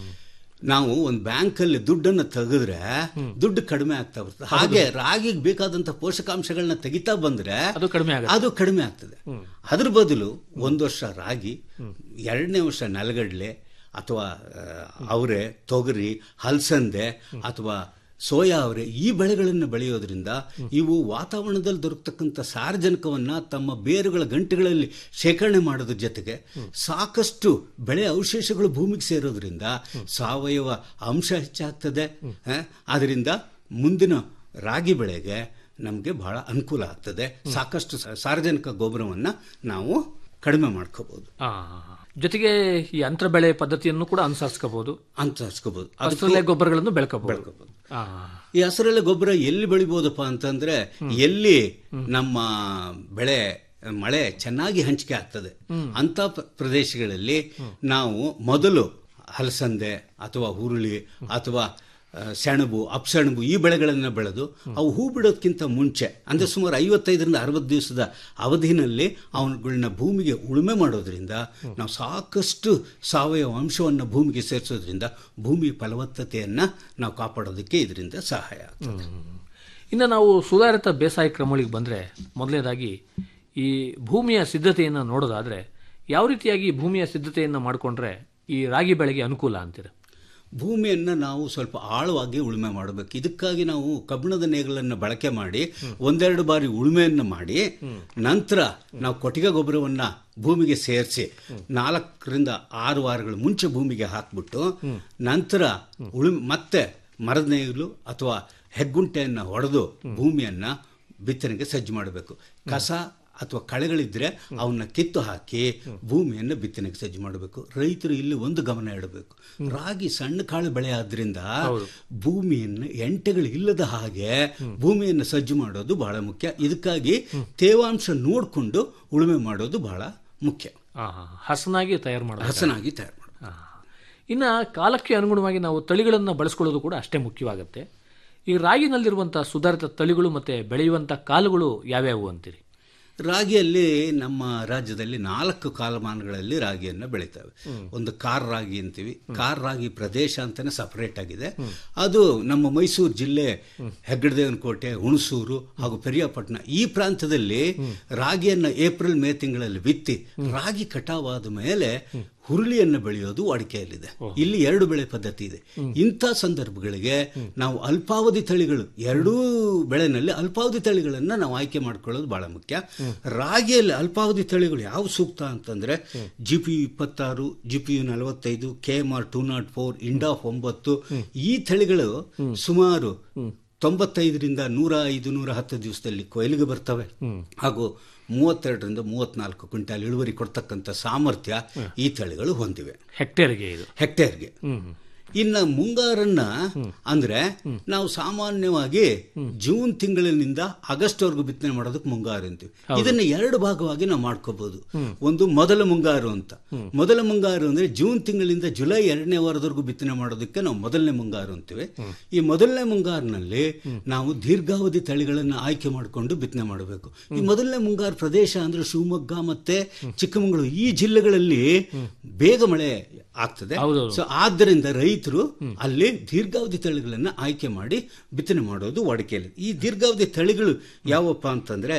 ನಾವು ಒಂದು ಬ್ಯಾಂಕಲ್ಲಿ ದುಡ್ಡನ್ನು ತೆಗೆದ್ರೆ ದುಡ್ಡು ಕಡಿಮೆ ಆಗ್ತಾ ಬರ್ತದೆ ಹಾಗೆ ರಾಗಿಗೆ ಬೇಕಾದಂತ ಪೋಷಕಾಂಶಗಳನ್ನ ತೆಗಿತಾ ಬಂದ್ರೆ ಅದು ಕಡಿಮೆ ಆಗುತ್ತೆ ಅದು ಕಡಿಮೆ ಆಗ್ತದೆ ಅದ್ರ ಬದಲು ಒಂದು ವರ್ಷ ರಾಗಿ ಎರಡನೇ ವರ್ಷ ನೆಲಗಡಲೆ ಅಥವಾ ಆ, ಅವರೆ ತೊಗರಿ ಹಲಸಂದೆ ಅಥವಾ ಸೋಯಾ ಅವರೆ ಈ ಬೆಳೆಗಳನ್ನು ಬೆಳೆಯೋದ್ರಿಂದ ಇವು ವಾತಾವರಣದಲ್ಲಿ ದೊರಕತಕ್ಕಂಥ ಸಾರಜನಕವನ್ನ ತಮ್ಮ ಬೇರುಗಳ ಗಂಟೆಗಳಲ್ಲಿ ಶೇಖರಣೆ ಮಾಡೋದ್ರ ಜೊತೆಗೆ ಸಾಕಷ್ಟು ಬೆಳೆ ಅವಶೇಷಗಳು ಭೂಮಿಗೆ ಸೇರೋದ್ರಿಂದ ಸಾವಯವ ಅಂಶ ಹೆಚ್ಚಾಗ್ತದೆ ಆ, ಅದರಿಂದ ಮುಂದಿನ ರಾಗಿ ಬೆಳೆಗೆ ನಮಗೆ ಬಹಳ ಅನುಕೂಲ ಆಗ್ತದೆ ಸಾಕಷ್ಟು ಸ- ಸಾರ್ವಜನಿಕ ಗೊಬ್ಬರವನ್ನ ನಾವು ಕಡಿಮೆ ಮಾಡ್ಕೋಬಹುದು ಆ, ಜೊತೆಗೆ ಈ ಅಂತರ ಬೆಳೆ ಪದ್ಧತಿಯನ್ನು ಕೂಡ ಅನುಸರಿಸ್ಕೋಬಹುದು ಅಂತ ಹಚ್ಕೋಬಹುದು ಹಸಿರಲೆ ಗೊಬ್ಬರಗಳನ್ನು ಬೆಳ್ಕೋಬಹುದು ಆ, ಈ ಹಸಿರೆಲೆ ಗೊಬ್ಬರ ಎಲ್ಲಿ ಬೆಳಿಬೋದಪ್ಪ ಅಂತಂದ್ರೆ ಎಲ್ಲಿ ನಮ್ಮ ಬೆಳೆ ಮಳೆ ಚೆನ್ನಾಗಿ ಹಂಚಿಕೆ ಆಗ್ತದೆ ಅಂತ ಪ- ಪ್ರದೇಶಗಳಲ್ಲಿ ನಾವು ಮೊದಲು ಹಲಸಂದೆ ಅಥವಾ ಹುರುಳಿ ಅಥವಾ ಆ, ಸೆಣಬು ಅಪ್ಸೆಣಬು ಈ ಬೆಳೆಗಳನ್ನು ಬೆಳೆದು ಅವು ಹೂ ಬಿಡೋದಕ್ಕಿಂತ ಮುಂಚೆ ಅಂದ್ರೆ ಸುಮಾರು ಐವತ್ತೈದರಿಂದ ಅರವತ್ತು ದಿವಸದ ಅವಧಿನಲ್ಲಿ ಅವುಗಳನ್ನ ಭೂಮಿಗೆ ಉಳುಮೆ ಮಾಡೋದ್ರಿಂದ ನಾವು ಸಾಕಷ್ಟು ಸಾವಯವ ಅಂಶವನ್ನು ಭೂಮಿಗೆ ಸೇರಿಸೋದ್ರಿಂದ ಭೂಮಿ ಫಲವತ್ತತೆಯನ್ನ ನಾವು ಕಾಪಾಡೋದಕ್ಕೆ ಇದರಿಂದ ಸಹಾಯ ಆಗ್ತದೆ ಇನ್ನು ನಾವು ಸುಧಾರಿತ ಬೇಸಾಯ ಕ್ರಮಗಳಿಗೆ ಬಂದರೆ ಮೊದಲನೇದಾಗಿ ಈ ಭೂಮಿಯ ಸಿದ್ಧತೆಯನ್ನು ನೋಡೋದಾದ್ರೆ ಯಾವ ರೀತಿಯಾಗಿ ಭೂಮಿಯ ಸಿದ್ಧತೆಯನ್ನು ಮಾಡಿಕೊಂಡ್ರೆ ಈ ರಾಗಿ ಬೆಳೆಗೆ ಅನುಕೂಲ ಅಂತೀರ ಭೂಮಿಯನ್ನ ನಾವು ಸ್ವಲ್ಪ ಆಳವಾಗಿ ಉಳುಮೆ ಮಾಡಬೇಕು ಇದಕ್ಕಾಗಿ ನಾವು ಕಬ್ಬಿಣದ ನೇಗಳನ್ನು ಬಳಕೆ ಮಾಡಿ ಒಂದೆರಡು ಬಾರಿ ಉಳುಮೆಯನ್ನು ಮಾಡಿ ನಂತರ ನಾವು ಕೊಟ್ಟಿಗೆ ಗೊಬ್ಬರವನ್ನ ಭೂಮಿಗೆ ಸೇರಿಸಿ ನಾಲ್ಕರಿಂದ ಆರು ವಾರಗಳ ಮುಂಚೆ ಭೂಮಿಗೆ ಹಾಕ್ಬಿಟ್ಟು ನಂತರ ಉಳುಮೆ ಮತ್ತೆ ಮರದ ನೇಗಿಲು ಅಥವಾ ಹೆಗ್ಗುಂಟೆಯನ್ನು ಹೊಡೆದು ಭೂಮಿಯನ್ನ ಬಿತ್ತನೆಗೆ ಸಜ್ಜು ಮಾಡಬೇಕು ಕಸ ಅಥವಾ ಕಳೆಗಳಿದ್ರೆ ಅವನ್ನ ಕಿತ್ತು ಹಾಕಿ ಭೂಮಿಯನ್ನು ಬಿತ್ತನೆಗೆ ಸಜ್ಜು ಮಾಡಬೇಕು ರೈತರು ಇಲ್ಲಿ ಒಂದು ಗಮನ ಇಡಬೇಕು ರಾಗಿ ಸಣ್ಣ ಕಾಳು ಬೆಳೆ ಆದ್ರಿಂದ ಭೂಮಿಯನ್ನು ಎಂಟೆಗಳು ಇಲ್ಲದ ಹಾಗೆ ಭೂಮಿಯನ್ನು ಸಜ್ಜು ಮಾಡೋದು ಬಹಳ ಮುಖ್ಯ ಇದಕ್ಕಾಗಿ ತೇವಾಂಶ ನೋಡಿಕೊಂಡು ಉಳುಮೆ ಮಾಡೋದು ಬಹಳ ಮುಖ್ಯ ಆ, ಹಸನಾಗಿ ತಯಾರು ಮಾಡೋದು ಹಸನಾಗಿ ತಯಾರು ಮಾಡೋದು ಆ. ಇನ್ನ ಕಾಲಕ್ಕೆ ಅನುಗುಣವಾಗಿ ನಾವು ತಳಿಗಳನ್ನು ಬಳಸ್ಕೊಳ್ಳೋದು ಕೂಡ ಅಷ್ಟೇ ಮುಖ್ಯವಾಗುತ್ತೆ ಈ ರಾಗಿನಲ್ಲಿರುವಂತಹ ಸುಧಾರಿತ ತಳಿಗಳು ಮತ್ತೆ ಬೆಳೆಯುವಂತ ಕಾಲುಗಳು ಯಾವ್ಯಾವು ಅಂತೀರಿ ರಾಗಿಯಲ್ಲಿ ನಮ್ಮ ರಾಜ್ಯದಲ್ಲಿ ನಾಲ್ಕು ಕಾಲಮಾನಗಳಲ್ಲಿ ರಾಗಿಯನ್ನು ಬೆಳಿತೇವೆ ಒಂದು ಕಾರ್ ರಾಗಿ ಅಂತೀವಿ ಕಾರ್ ರಾಗಿ ಪ್ರದೇಶ ಅಂತಾನೆ ಸಪರೇಟ್ ಆಗಿದೆ ಅದು ನಮ್ಮ ಮೈಸೂರು ಜಿಲ್ಲೆ ಹೆಗ್ಗಡದೇವನಕೋಟೆ ಹುಣಸೂರು ಹಾಗೂ ಪೆರಿಯಾಪಟ್ಟಣ ಈ ಪ್ರಾಂತದಲ್ಲಿ ರಾಗಿಯನ್ನ ಏಪ್ರಿಲ್ ಮೇ ತಿಂಗಳಲ್ಲಿ ಬಿತ್ತಿ ರಾಗಿ ಕಟಾವಾದ ಮೇಲೆ ಹುರುಳಿಯನ್ನು ಬೆಳೆಯೋದು ವಾಡಿಕೆಯಲ್ಲಿದೆ ಇಲ್ಲಿ ಎರಡು ಬೆಳೆ ಪದ್ಧತಿ ಇದೆ ಇಂಥ ಸಂದರ್ಭಗಳಿಗೆ ನಾವು ಅಲ್ಪಾವಧಿ ತಳಿಗಳು ಎರಡೂ ಬೆಳೆನಲ್ಲಿ ಅಲ್ಪಾವಧಿ ತಳಿಗಳನ್ನ ನಾವು ಆಯ್ಕೆ ಮಾಡ್ಕೊಳ್ಳೋದು ಬಹಳ ಮುಖ್ಯ ರಾಗಿಯಲ್ಲಿ ಅಲ್ಪಾವಧಿ ತಳಿಗಳು ಯಾವ ಸೂಕ್ತ ಅಂತಂದ್ರೆ ಜಿ ಪಿ ಇಪ್ಪತ್ತಾರು ಜಿ ಪಿ ಯು ನಲವತ್ತೈದು K M R two nought four INDAF ಒಂಬತ್ತು ಈ ತಳಿಗಳು ಸುಮಾರು ತೊಂಬತ್ತೈದರಿಂದ ನೂರ ಐದು ನೂರ ಹತ್ತು ದಿವಸದಲ್ಲಿ ಕೊಯ್ಲಿಗೆ ಬರ್ತವೆ ಹಾಗೂ ಮೂವತ್ತೆರಡರಿಂದ ಮೂವತ್ನಾಲ್ಕು ಕ್ವಿಂಟಾಲ್ ಇಳುವರಿ ಕೊಡ್ತಕ್ಕಂಥ ಸಾಮರ್ಥ್ಯ ಈ ತಳಿಗಳು ಹೊಂದಿವೆ ಹೆಕ್ಟೇರ್ಗೆ ಇದು ಹೆಕ್ಟೇರ್ಗೆ ಇನ್ನ ಮುಂಗಾರನ್ನ ಅಂದ್ರೆ ನಾವು ಸಾಮಾನ್ಯವಾಗಿ ಜೂನ್ ತಿಂಗಳಿನಿಂದ ಆಗಸ್ಟ್ ವರೆಗೂ ಬಿತ್ತನೆ ಮಾಡೋದಕ್ಕೆ ಮುಂಗಾರು ಅಂತೀವಿ ಇದನ್ನ ಎರಡು ಭಾಗವಾಗಿ ನಾವು ಮಾಡ್ಕೋಬಹುದು ಒಂದು ಮೊದಲ ಮುಂಗಾರು ಅಂತ ಮೊದಲ ಮುಂಗಾರು ಅಂದ್ರೆ ಜೂನ್ ತಿಂಗಳಿಂದ ಜುಲೈ ಎರಡನೇ ವಾರದವರೆಗೂ ಬಿತ್ತನೆ ಮಾಡೋದಕ್ಕೆ ನಾವು ಮೊದಲನೇ ಮುಂಗಾರು ಅಂತೀವಿ ಈ ಮೊದಲನೇ ಮುಂಗಾರಿನಲ್ಲಿ ನಾವು ದೀರ್ಘಾವಧಿ ತಳಿಗಳನ್ನ ಆಯ್ಕೆ ಮಾಡಿಕೊಂಡು ಬಿತ್ತನೆ ಮಾಡಬೇಕು ಈ ಮೊದಲನೇ ಮುಂಗಾರು ಪ್ರದೇಶ ಅಂದ್ರೆ ಶಿವಮೊಗ್ಗ ಮತ್ತೆ ಚಿಕ್ಕಮಗಳೂರು ಈ ಜಿಲ್ಲೆಗಳಲ್ಲಿ ಬೇಗ ಮಳೆ ಆಗ್ತದೆ ಹೌದೌದು. ಸೊ ಆದ್ದರಿಂದ ರೈತರು ಅಲ್ಲಿ ದೀರ್ಘಾವಧಿ ತಳಿಗಳನ್ನ ಆಯ್ಕೆ ಮಾಡಿ ಬಿತ್ತನೆ ಮಾಡೋದು ವಾಡಿಕೆಯಲ್ಲಿ ಈ ದೀರ್ಘಾವಧಿ ತಳಿಗಳು ಯಾವಪ್ಪ ಅಂತಂದ್ರೆ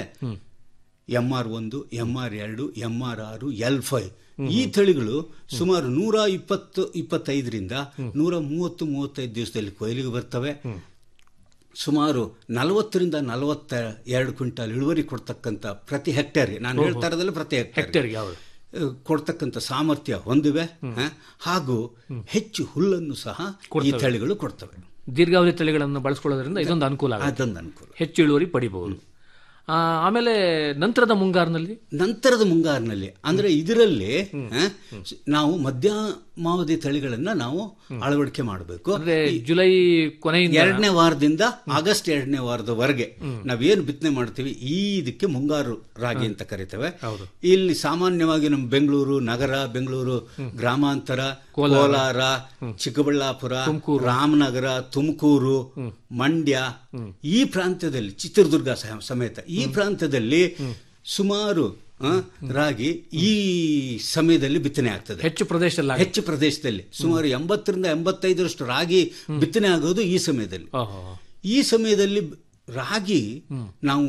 ಎಂ ಆರ್ ಒಂದು ಎಂ ಆರ್ ಎರಡು ಎಂ ಆರ್ ಆರು ಎಲ್ ಫೈವ್ ಈ ತಳಿಗಳು ಸುಮಾರು ನೂರ ಇಪ್ಪತ್ತು ಇಪ್ಪತ್ತೈದರಿಂದ ನೂರ ಮೂವತ್ತು ಮೂವತ್ತೈದು ದಿವಸದಲ್ಲಿ ಕೊಯ್ಲಿಗೆ ಬರ್ತವೆ ಸುಮಾರು ನಲವತ್ತರಿಂದ ನಲವತ್ತ ಎರಡು ಕ್ವಿಂಟಾಲ್ ಇಳುವರಿ ಕೊಡ್ತಕ್ಕಂಥ ಪ್ರತಿ ಹೆಕ್ಟೇರ್ಗೆ ನಾನು ಹೇಳ್ತಾ ಇರೋದಲ್ಲ ಪ್ರತಿ ಹೆಕ್ಟೇರ್ ಹೆಕ್ಟೇರ್ಗೆ ಯಾವುದು ಕೊಡ್ತಕ್ಕಂಥ ಸಾಮರ್ಥ್ಯ ಹೊಂದಿವೆ ಹ? ಹಾಗೂ ಹೆಚ್ಚು ಹುಲ್ಲನ್ನು ಸಹ ಈ ತಳಿಗಳು ಕೊಡ್ತವೆ ದೀರ್ಘಾವಧಿ ತಳಿಗಳನ್ನು ಬಳಸ್ಕೊಳ್ಳೋದ್ರಿಂದ ಇದೊಂದು ಅನುಕೂಲ ಆಗುತ್ತೆ ಅದೊಂದು ಅನುಕೂಲ ಹೆಚ್ಚು ಇಳುವರಿ ಪಡಿಬಹುದು ಆ, ಆಮೇಲೆ ನಂತರದ ಮುಂಗಾರಿನಲ್ಲಿ ನಂತರದ ಮುಂಗಾರಿನಲ್ಲಿ ಅಂದ್ರೆ ಇದರಲ್ಲಿ ಆ, ನಾವು ಮಧ್ಯಮಾವಧಿ ತಳಿಗಳನ್ನ ನಾವು ಅಳವಡಿಕೆ ಮಾಡಬೇಕು ಅಂದ್ರೆ ಜುಲೈ ಕೊನೆಯಿಂದ ಎರಡನೇ ವಾರದಿಂದ ಆಗಸ್ಟ್ ಎರಡನೇ ವಾರದವರೆಗೆ ನಾವೇನು ಬಿತ್ತನೆ ಮಾಡ್ತೀವಿ ಈ ಇದಕ್ಕೆ ಮುಂಗಾರು ರಾಗಿ ಅಂತ ಕರಿತೇವೆ ಇಲ್ಲಿ ಸಾಮಾನ್ಯವಾಗಿ ನಮ್ಮ ಬೆಂಗಳೂರು ನಗರ ಬೆಂಗಳೂರು ಗ್ರಾಮಾಂತರ ಕೋಲಾರ ಚಿಕ್ಕಬಳ್ಳಾಪುರ ರಾಮನಗರ ತುಮಕೂರು ಮಂಡ್ಯ ಈ ಪ್ರಾಂತ್ಯದಲ್ಲಿ ಚಿತ್ರದುರ್ಗ ಸಹ- ಸಮೇತ ಈ ಪ್ರಾಂತ್ಯದಲ್ಲಿ ಸುಮಾರು ಆ, ರಾಗಿ ಈ ಸಮಯದಲ್ಲಿ ಬಿತ್ತನೆ ಆಗ್ತದೆ ಹೆಚ್ಚು ಪ್ರದೇಶದಲ್ಲಿ ಆಗ- ಹೆಚ್ಚು ಪ್ರದೇಶದಲ್ಲಿ ಸುಮಾರು ಎಂಬತ್ತರಿಂದ ಎಂಬತ್ತೈದರಷ್ಟು ರಾಗಿ ಬಿತ್ತನೆ ಆಗೋದು ಈ ಸಮಯದಲ್ಲಿ ಓಹೋ. ಈ ಸಮಯದಲ್ಲಿ ರಾಗಿ ನಾವು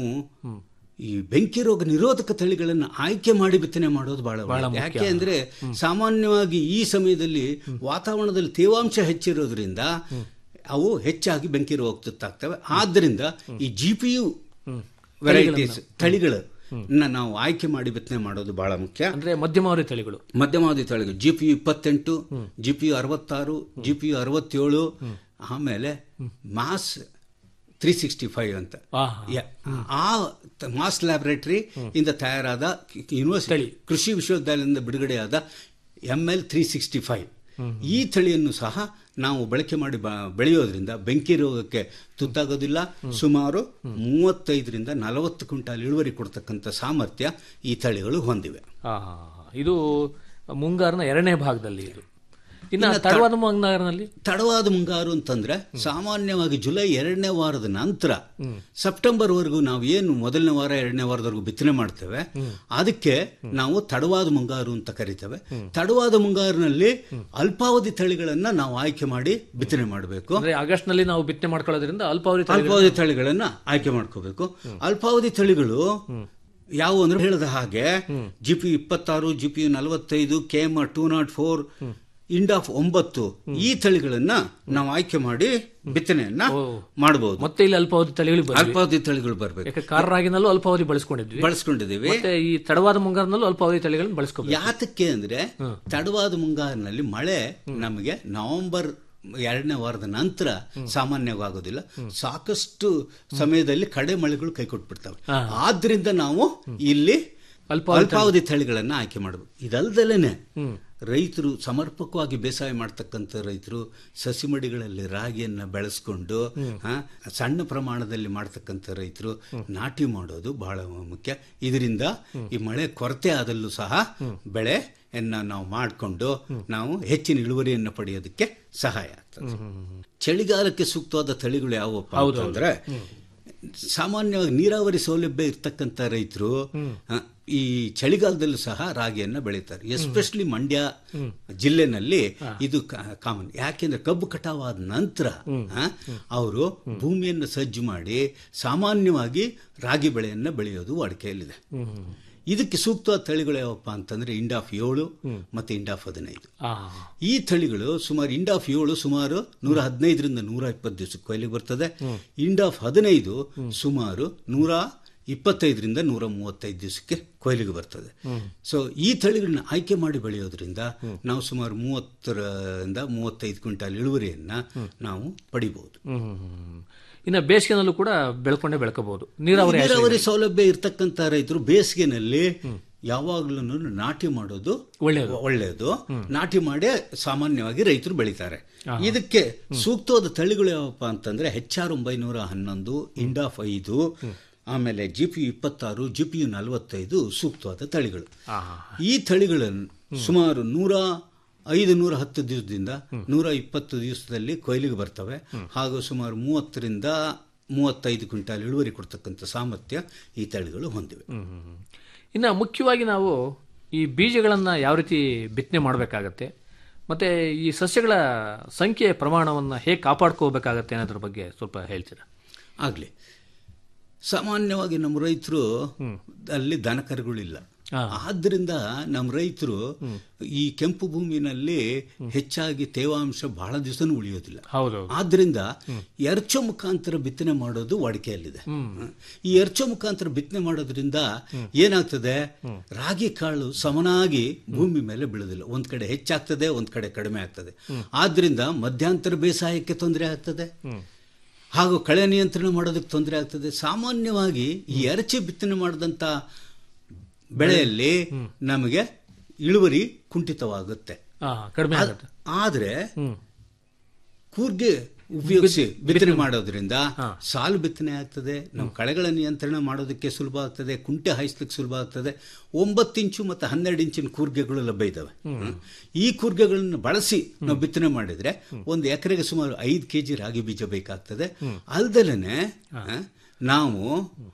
ಈ ಬೆಂಕಿ ರೋಗ ನಿರೋಧಕ ತಳಿಗಳನ್ನು ಆಯ್ಕೆ ಮಾಡಿ ಬಿತ್ತನೆ ಮಾಡೋದು ಬಹಳ ಒಳ್ಳೆಯದು. ಯಾಕೆ ಅಂದ್ರೆ ಸಾಮಾನ್ಯವಾಗಿ ಈ ಸಮಯದಲ್ಲಿ ವಾತಾವರಣದಲ್ಲಿ ತೇವಾಂಶ ಹೆಚ್ಚಿರೋದ್ರಿಂದ ಅವು ಹೆಚ್ಚಾಗಿ ಬೆಂಕಿ ರೋಗ ತುತ್ತಾಗ್ತವೆ ಆದ್ದರಿಂದ ಈ ಜಿ ಪಿ ಯು ವೆರೈಟೀಸ್ ತಳಿಗಳು ನಾವು ಆಯ್ಕೆ ಮಾಡಿ ಬಿತ್ತನೆ ಮಾಡೋದು ಬಹಳ ಮುಖ್ಯ ಅಂದ್ರೆ ಮಧ್ಯಮಾವಧಿ ತಳಿಗಳು ಮಧ್ಯಮಾವಧಿ ತಳಿಗಳು ಜಿ ಪಿ ಯು ಇಪ್ಪತ್ತೆಂಟು ಜಿ ಪಿ ಯು ಅರವತ್ತಾರು ಜಿ ಪಿ ಯು ಅರವತ್ತೇಳು ಆಮೇಲೆ ಮಾಸ್ ತ್ರೀ ಸಿಕ್ಸ್ಟಿ ಫೈವ್ ಅಂತ ಆಹಾ. ಯ- ಆ ತ- ಮಾಸ್ ಲ್ಯಾಬೊರೇಟರಿ ಇಂದ ತಯಾರಾದ ಕಿ- ಯೂನಿವರ್ಸಿಟಿ ಕೃಷಿ ವಿಶ್ವವಿದ್ಯಾಲಯದಿಂದ ಬಿಡುಗಡೆಯಾದ M L three sixty five ಈ ತಳಿಯನ್ನು ಸಹ ನಾವು ಬಳಕೆ ಮಾಡಿ ಬ- ಬೆಳೆಯೋದ್ರಿಂದ ಬೆಂಕಿ ರೋಗಕ್ಕೆ ತುತ್ತಾಗೋದಿಲ್ಲ ಸುಮಾರು ಮೂವತ್ತೈದರಿಂದ ನಲವತ್ತು ಕ್ವಿಂಟಾಲ್ ಇಳುವರಿ ಕೊಡ್ತಕ್ಕಂಥ ಸಾಮರ್ಥ್ಯ ಈ ತಳಿಗಳು ಹೊಂದಿವೆ ಆಹಾ. ಇದು ಮುಂಗಾರಿನ ಎರಡನೇ ಭಾಗದಲ್ಲಿ ಇದು ಇನ್ನು ಇನ್ನು ತ- ತಡವಾದ ಮುಂಗಾರಿನಲ್ಲಿ ತಡವಾದ ಮುಂಗಾರು ಅಂತಂದ್ರೆ ಸಾಮಾನ್ಯವಾಗಿ ಜುಲೈ ಎರಡನೇ ವಾರದ ನಂತರ ಸೆಪ್ಟೆಂಬರ್ ವರೆಗೂ ನಾವು ಏನು ಮೊದಲನೇ ವಾರ ಎರಡನೇ ವಾರದವರೆಗೂ ಬಿತ್ತನೆ ಮಾಡ್ತೇವೆ ಅದಕ್ಕೆ ನಾವು ತಡವಾದ ಮುಂಗಾರು ಅಂತ ಕರಿತೇವೆ ತಡವಾದ ಮುಂಗಾರಿನಲ್ಲಿ ಅಲ್ಪಾವಧಿ ತಳಿಗಳನ್ನ ನಾವು ಆಯ್ಕೆ ಮಾಡಿ ಬಿತ್ತನೆ ಮಾಡಬೇಕು ಅಂದ್ರೆ ಆಗಸ್ಟ್ ನಲ್ಲಿ ನಾವು ಬಿತ್ತನೆ ಮಾಡ್ಕೊಳ್ಳೋದ್ರಿಂದ ಅಲ್ಪಾವಧಿ ತಳಿಗಳು- ಅಲ್ಪಾವಧಿ ತಳಿಗಳನ್ನ ಆಯ್ಕೆ ಮಾಡ್ಕೋಬೇಕು ಅಲ್ಪಾವಧಿ ತಳಿಗಳು ಯಾವುವು ಅಂದ್ರೆ ಹೇಳಿದ ಹಾಗೆ ಜಿ ಪಿ ಇಪ್ಪತ್ತಾರು ಜಿ ಪಿ ನಲವತ್ತೈದು K M two nought four INDAF ಒಂಬತ್ತು ಈ ತಳಿಗಳನ್ನ ನಾವು ಆಯ್ಕೆ ಮಾಡಿ ಬಿತ್ತನೆಯನ್ನ ಮಾಡಬಹುದು ಮತ್ತೆ ಇಲ್ಲಿ ಅಲ್ಪಾವಧಿ ತಳಿಗಳು ಬಂದಿವೆ. ಅಲ್ಪಾವಧಿ ತಳಿಗಳು ಬರಬೇಕು ಯಾಕೆ ಕಾರರಾಗಿನಲ್ಲೂ ಅಲ್ಪಾವಧಿ ಬಳಸ್ಕೊಂಡಿದ್ವಿ ಬಳಸ್ಕೊಂಡಿದ್ದೀವಿ ಮತ್ತೆ ಈ ತಡವಾದ ಮುಂಗಾರಿನಲ್ಲೂ ಅಲ್ಪಾವಧಿ ತಳಿಗಳನ್ನ ಬಳಸ್ಕೋಬೇಕು ಯಾತಕ್ಕೆ ಅಂದ್ರೆ ತಡವಾದ ಮುಂಗಾರಿನಲ್ಲಿ ಮಳೆ ನಮಗೆ ನವೆಂಬರ್ ಎರಡನೇ ವಾರದ ನಂತರ ಸಾಮಾನ್ಯವಾಗೋದಿಲ್ಲ ಸಾಕಷ್ಟು ಸಮಯದಲ್ಲಿ ಕಡೆ ಮಳೆಗಳು ಕೈ ಕೊಟ್ಬಿಡ್ತವೆ ಆದ್ರಿಂದ ನಾವು ಇಲ್ಲಿ ಅಲ್ಪಾವಧಿ ತಳಿಗಳನ್ನ ಆಯ್ಕೆ ಮಾಡಬೇಕು ಇದಲ್ದಲೇನೆ ರೈತರು ಸಮರ್ಪಕವಾಗಿ ಬೇಸಾಯ ಮಾಡ್ತಕ್ಕಂಥ ರೈತರು ಸಸಿಮಡಿಗಳಲ್ಲಿ ರಾಗಿಯನ್ನ ಬೆಳೆಸ್ಕೊಂಡು ಆ, ಸಣ್ಣ ಪ್ರಮಾಣದಲ್ಲಿ ಮಾಡ್ತಕ್ಕಂಥ ರೈತರು ನಾಟಿ ಮಾಡೋದು ಬಹಳ ಮುಖ್ಯ ಇದರಿಂದ ಈ ಮಳೆ ಕೊರತೆ ಆದಲ್ಲೂ ಸಹ ಬೆಳೆಯನ್ನ ನಾವು ಮಾಡಿಕೊಂಡು ನಾವು ಹೆಚ್ಚಿನ ಇಳುವರಿಯನ್ನು ಪಡೆಯೋದಕ್ಕೆ ಸಹಾಯ ಆಗ್ತದೆ ಚಳಿಗಾಲಕ್ಕೆ ಸೂಕ್ತವಾದ ತಳಿಗಳು ಯಾವಪ್ಪ ಅಂತಂದ್ರೆ ಸಾಮಾನ್ಯವಾಗಿ ನೀರಾವರಿ ಸೌಲಭ್ಯ ಇರ್ತಕ್ಕಂಥ ರೈತರು ಆ, ಈ ಚಳಿಗಾಲದಲ್ಲೂ ಸಹ ರಾಗಿಯನ್ನ ಬೆಳೀತಾರೆ ಎಸ್ಪೆಷಲಿ ಮಂಡ್ಯ ಜಿಲ್ಲೆನಲ್ಲಿ ಇದು ಕಾಮನ್ ಯಾಕೆಂದ್ರೆ ಕಬ್ಬು ಕಟಾವಾದ ನಂತರ ಅವರು ಭೂಮಿಯನ್ನು ಸಜ್ಜು ಮಾಡಿ ಸಾಮಾನ್ಯವಾಗಿ ರಾಗಿ ಬೆಳೆಯನ್ನ ಬೆಳೆಯೋದು ವಾಡಿಕೆಯಲ್ಲಿದೆ ಇದಕ್ಕೆ ಸೂಕ್ತವಾದ ತಳಿಗಳು ಯಾವಪ್ಪ ಅಂತಂದ್ರೆ ಇಂಡಾಫ್ ಏಳು ಮತ್ತೆ ಇಂಡಾಫ್ ಹದಿನೈದು ಆಹಾ. ಈ ತಳಿಗಳು ಸುಮಾರು ಇಂಡಾಫ್ ಏಳು ಸುಮಾರು ನೂರ ಹದಿನೈದರಿಂದ ನೂರ ಇಪ್ಪತ್ತು ದಿವಸಕ್ಕೆ ಕೊಯ್ಲಿಗೆ ಬರ್ತದೆ ಇಂಡಾಫ್ ಹದಿನೈದು ಸುಮಾರು ನೂರ ಇಪ್ಪತ್ತೈದರಿಂದ ನೂರ ಮೂವತ್ತೈದು ದಿವಸಕ್ಕೆ ಕೊಯ್ಲಿಗೆ ಬರ್ತದೆ ಸೊ ಈ ತಳಿಗಳನ್ನ ಆಯ್ಕೆ ಮಾಡಿ ಬೆಳೆಯೋದ್ರಿಂದ ನಾವು ಸುಮಾರು ಮೂವತ್ತರಿಂದ ಮೂವತ್ತೈದು ಕ್ವಿಂಟಾಲ್ ಇಳುವರಿಯನ್ನ ನಾವು ಪಡಿಬಹುದು ಹ್ಮ್, ಹ್ಮ್, ಹ್ಮ್. ಇನ್ನ ಬೇಸಿಗೆನಲ್ಲೂ ಕೂಡ ಬೆಳ್ಕೊಂಡೇ ಬೆಳ್ಕೋಬಹುದು ನೀರಾವರಿ ನೀರಾವರಿ ಸೌಲಭ್ಯ ಇರ್ತಕ್ಕಂಥ ರೈತರು ಬೇಸಿಗೆನಲ್ಲಿ ಯಾವಾಗ್ಲೂ ನಾಟಿ ಮಾಡೋದು ಒಳ್ಳೆಯದು. ಒಳ್ಳೆಯದು ನಾಟಿ ಮಾಡೇ ಸಾಮಾನ್ಯವಾಗಿ ರೈತರು ಬೆಳಿತಾರೆ ಇದಕ್ಕೆ ಸೂಕ್ತವಾದ ತಳಿಗಳು ಯಾವಪ್ಪ ಅಂತಂದ್ರೆ ಹೆಚ್ ಆರ್ ಒಂಬೈನೂರ ಹನ್ನೊಂದು ಇಂಡಾಫ್ ಐದು ಆಮೇಲೆ ಜಿ ಪಿ ಇಪ್ಪತ್ತಾರು ಜಿ ಪಿ ಯು ನಲವತ್ತೈದು ಸೂಕ್ತವಾದ ತಳಿಗಳು ಈ ತಳಿಗಳನ್ನು ಸುಮಾರು ನೂರ ಐದು ನೂರ ಹತ್ತು ದಿವಸದಿಂದ ನೂರ ಇಪ್ಪತ್ತು ದಿವಸದಲ್ಲಿ ಕೊಯ್ಲಿಗೆ ಬರ್ತವೆ ಹಾಗೂ ಸುಮಾರು ಮೂವತ್ತರಿಂದ ಮೂವತ್ತೈದು ಕ್ವಿಂಟಾಲ್ ಇಳುವರಿ ಕೊಡ್ತಕ್ಕಂಥ ಸಾಮರ್ಥ್ಯ ಈ ತಳಿಗಳು ಹೊಂದಿವೆ ಇನ್ನ ಮುಖ್ಯವಾಗಿ ನಾವು ಈ ಬೀಜಗಳನ್ನ ಯಾವ ರೀತಿ ಬಿತ್ತನೆ ಮಾಡಬೇಕಾಗತ್ತೆ ಮತ್ತೆ ಈ ಸಸ್ಯಗಳ ಸಂಖ್ಯೆಯ ಪ್ರಮಾಣವನ್ನ ಹೇಗೆ ಕಾಪಾಡ್ಕೋಬೇಕಾಗತ್ತೆ ಅನ್ನೋದ್ರ ಬಗ್ಗೆ ಸ್ವಲ್ಪ ಹೇಳ್ತೀರಾ ಆಗಲಿ ಸಾಮಾನ್ಯವಾಗಿ ನಮ್ಮ ರೈತರು ಅಲ್ಲಿ ದನಕರುಗಳಿಲ್ಲ ಆದ್ದರಿಂದ ನಮ್ಮ ರೈತರು ಈ ಕೆಂಪು ಭೂಮಿನಲ್ಲಿ ಹೆಚ್ಚಾಗಿ ತೇವಾಂಶ ಬಹಳ ದಿವಸನೂ ಉಳಿಯೋದಿಲ್ಲ ಹೌದು ಆದ್ರಿಂದ ಎರ್ಚೋ ಮುಖಾಂತರ ಬಿತ್ತನೆ ಮಾಡೋದು ವಾಡಿಕೆಯಲ್ಲಿದೆ ಈ ಎರ್ಚೋ ಮುಖಾಂತರ ಬಿತ್ತನೆ ಮಾಡೋದ್ರಿಂದ ಏನಾಗ್ತದೆ ರಾಗಿ ಕಾಳು ಸಮನಾಗಿ ಭೂಮಿ ಮೇಲೆ ಬೀಳೋದಿಲ್ಲ ಒಂದ್ ಕಡೆ ಹೆಚ್ಚಾಗ್ತದೆ ಒಂದ್ ಕಡೆ ಕಡಿಮೆ ಆಗ್ತದೆ ಆದ್ರಿಂದ ಮಧ್ಯಂತರ ಬೇಸಾಯಕ್ಕೆ ತೊಂದರೆ ಆಗ್ತದೆ ಹಾಗೂ ಕಳೆ ನಿಯಂತ್ರಣ ಮಾಡೋದಕ್ಕೆ ತೊಂದರೆ ಆಗ್ತದೆ ಸಾಮಾನ್ಯವಾಗಿ ಈ ಎರಚಿ ಬಿತ್ತನೆ ಮಾಡಿದಂಥ ಬೆಳೆಯಲ್ಲಿ ನಮಗೆ ಇಳುವರಿ ಕುಂಠಿತವಾಗುತ್ತೆ ಆ, ಕಡಿಮೆ ಆಗುತ್ತೆ ಆದರೆ ಕೂರ್ಗೆ ಉಪಯೋಗಿಸಿ ಬಿತ್ತನೆ ಮಾಡೋದ್ರಿಂದ ಸಾಲು ಬಿತ್ತನೆ ಆಗ್ತದೆ ನಾವು ಕಳೆಗಳ ನಿಯಂತ್ರಣ ಮಾಡೋದಕ್ಕೆ ಸುಲಭ ಆಗ್ತದೆ ಕುಂಟೆ ಹಾಯಿಸ್ಲಿಕ್ಕೆ ಸುಲಭ ಆಗ್ತದೆ ಒಂಬತ್ತು ಇಂಚು ಮತ್ತು ಹನ್ನೆರಡು ಇಂಚಿನ ಕೂರ್ಗೆಗಳು ಲಭ್ಯ ಇದ್ದಾವೆ ಹ್ಮ್. ಈ ಕೂರ್ಗೆಗಳನ್ನು ಬಳಸಿ ನಾವು ಬಿತ್ತನೆ ಮಾಡಿದ್ರೆ ಒಂದು ಎಕರೆಗೆ ಸುಮಾರು ಐದು ಕೆ ಜಿ ರಾಗಿ ಬೀಜ ಬೇಕಾಗ್ತದೆ ಅಲ್ದಲೇ ನಾವು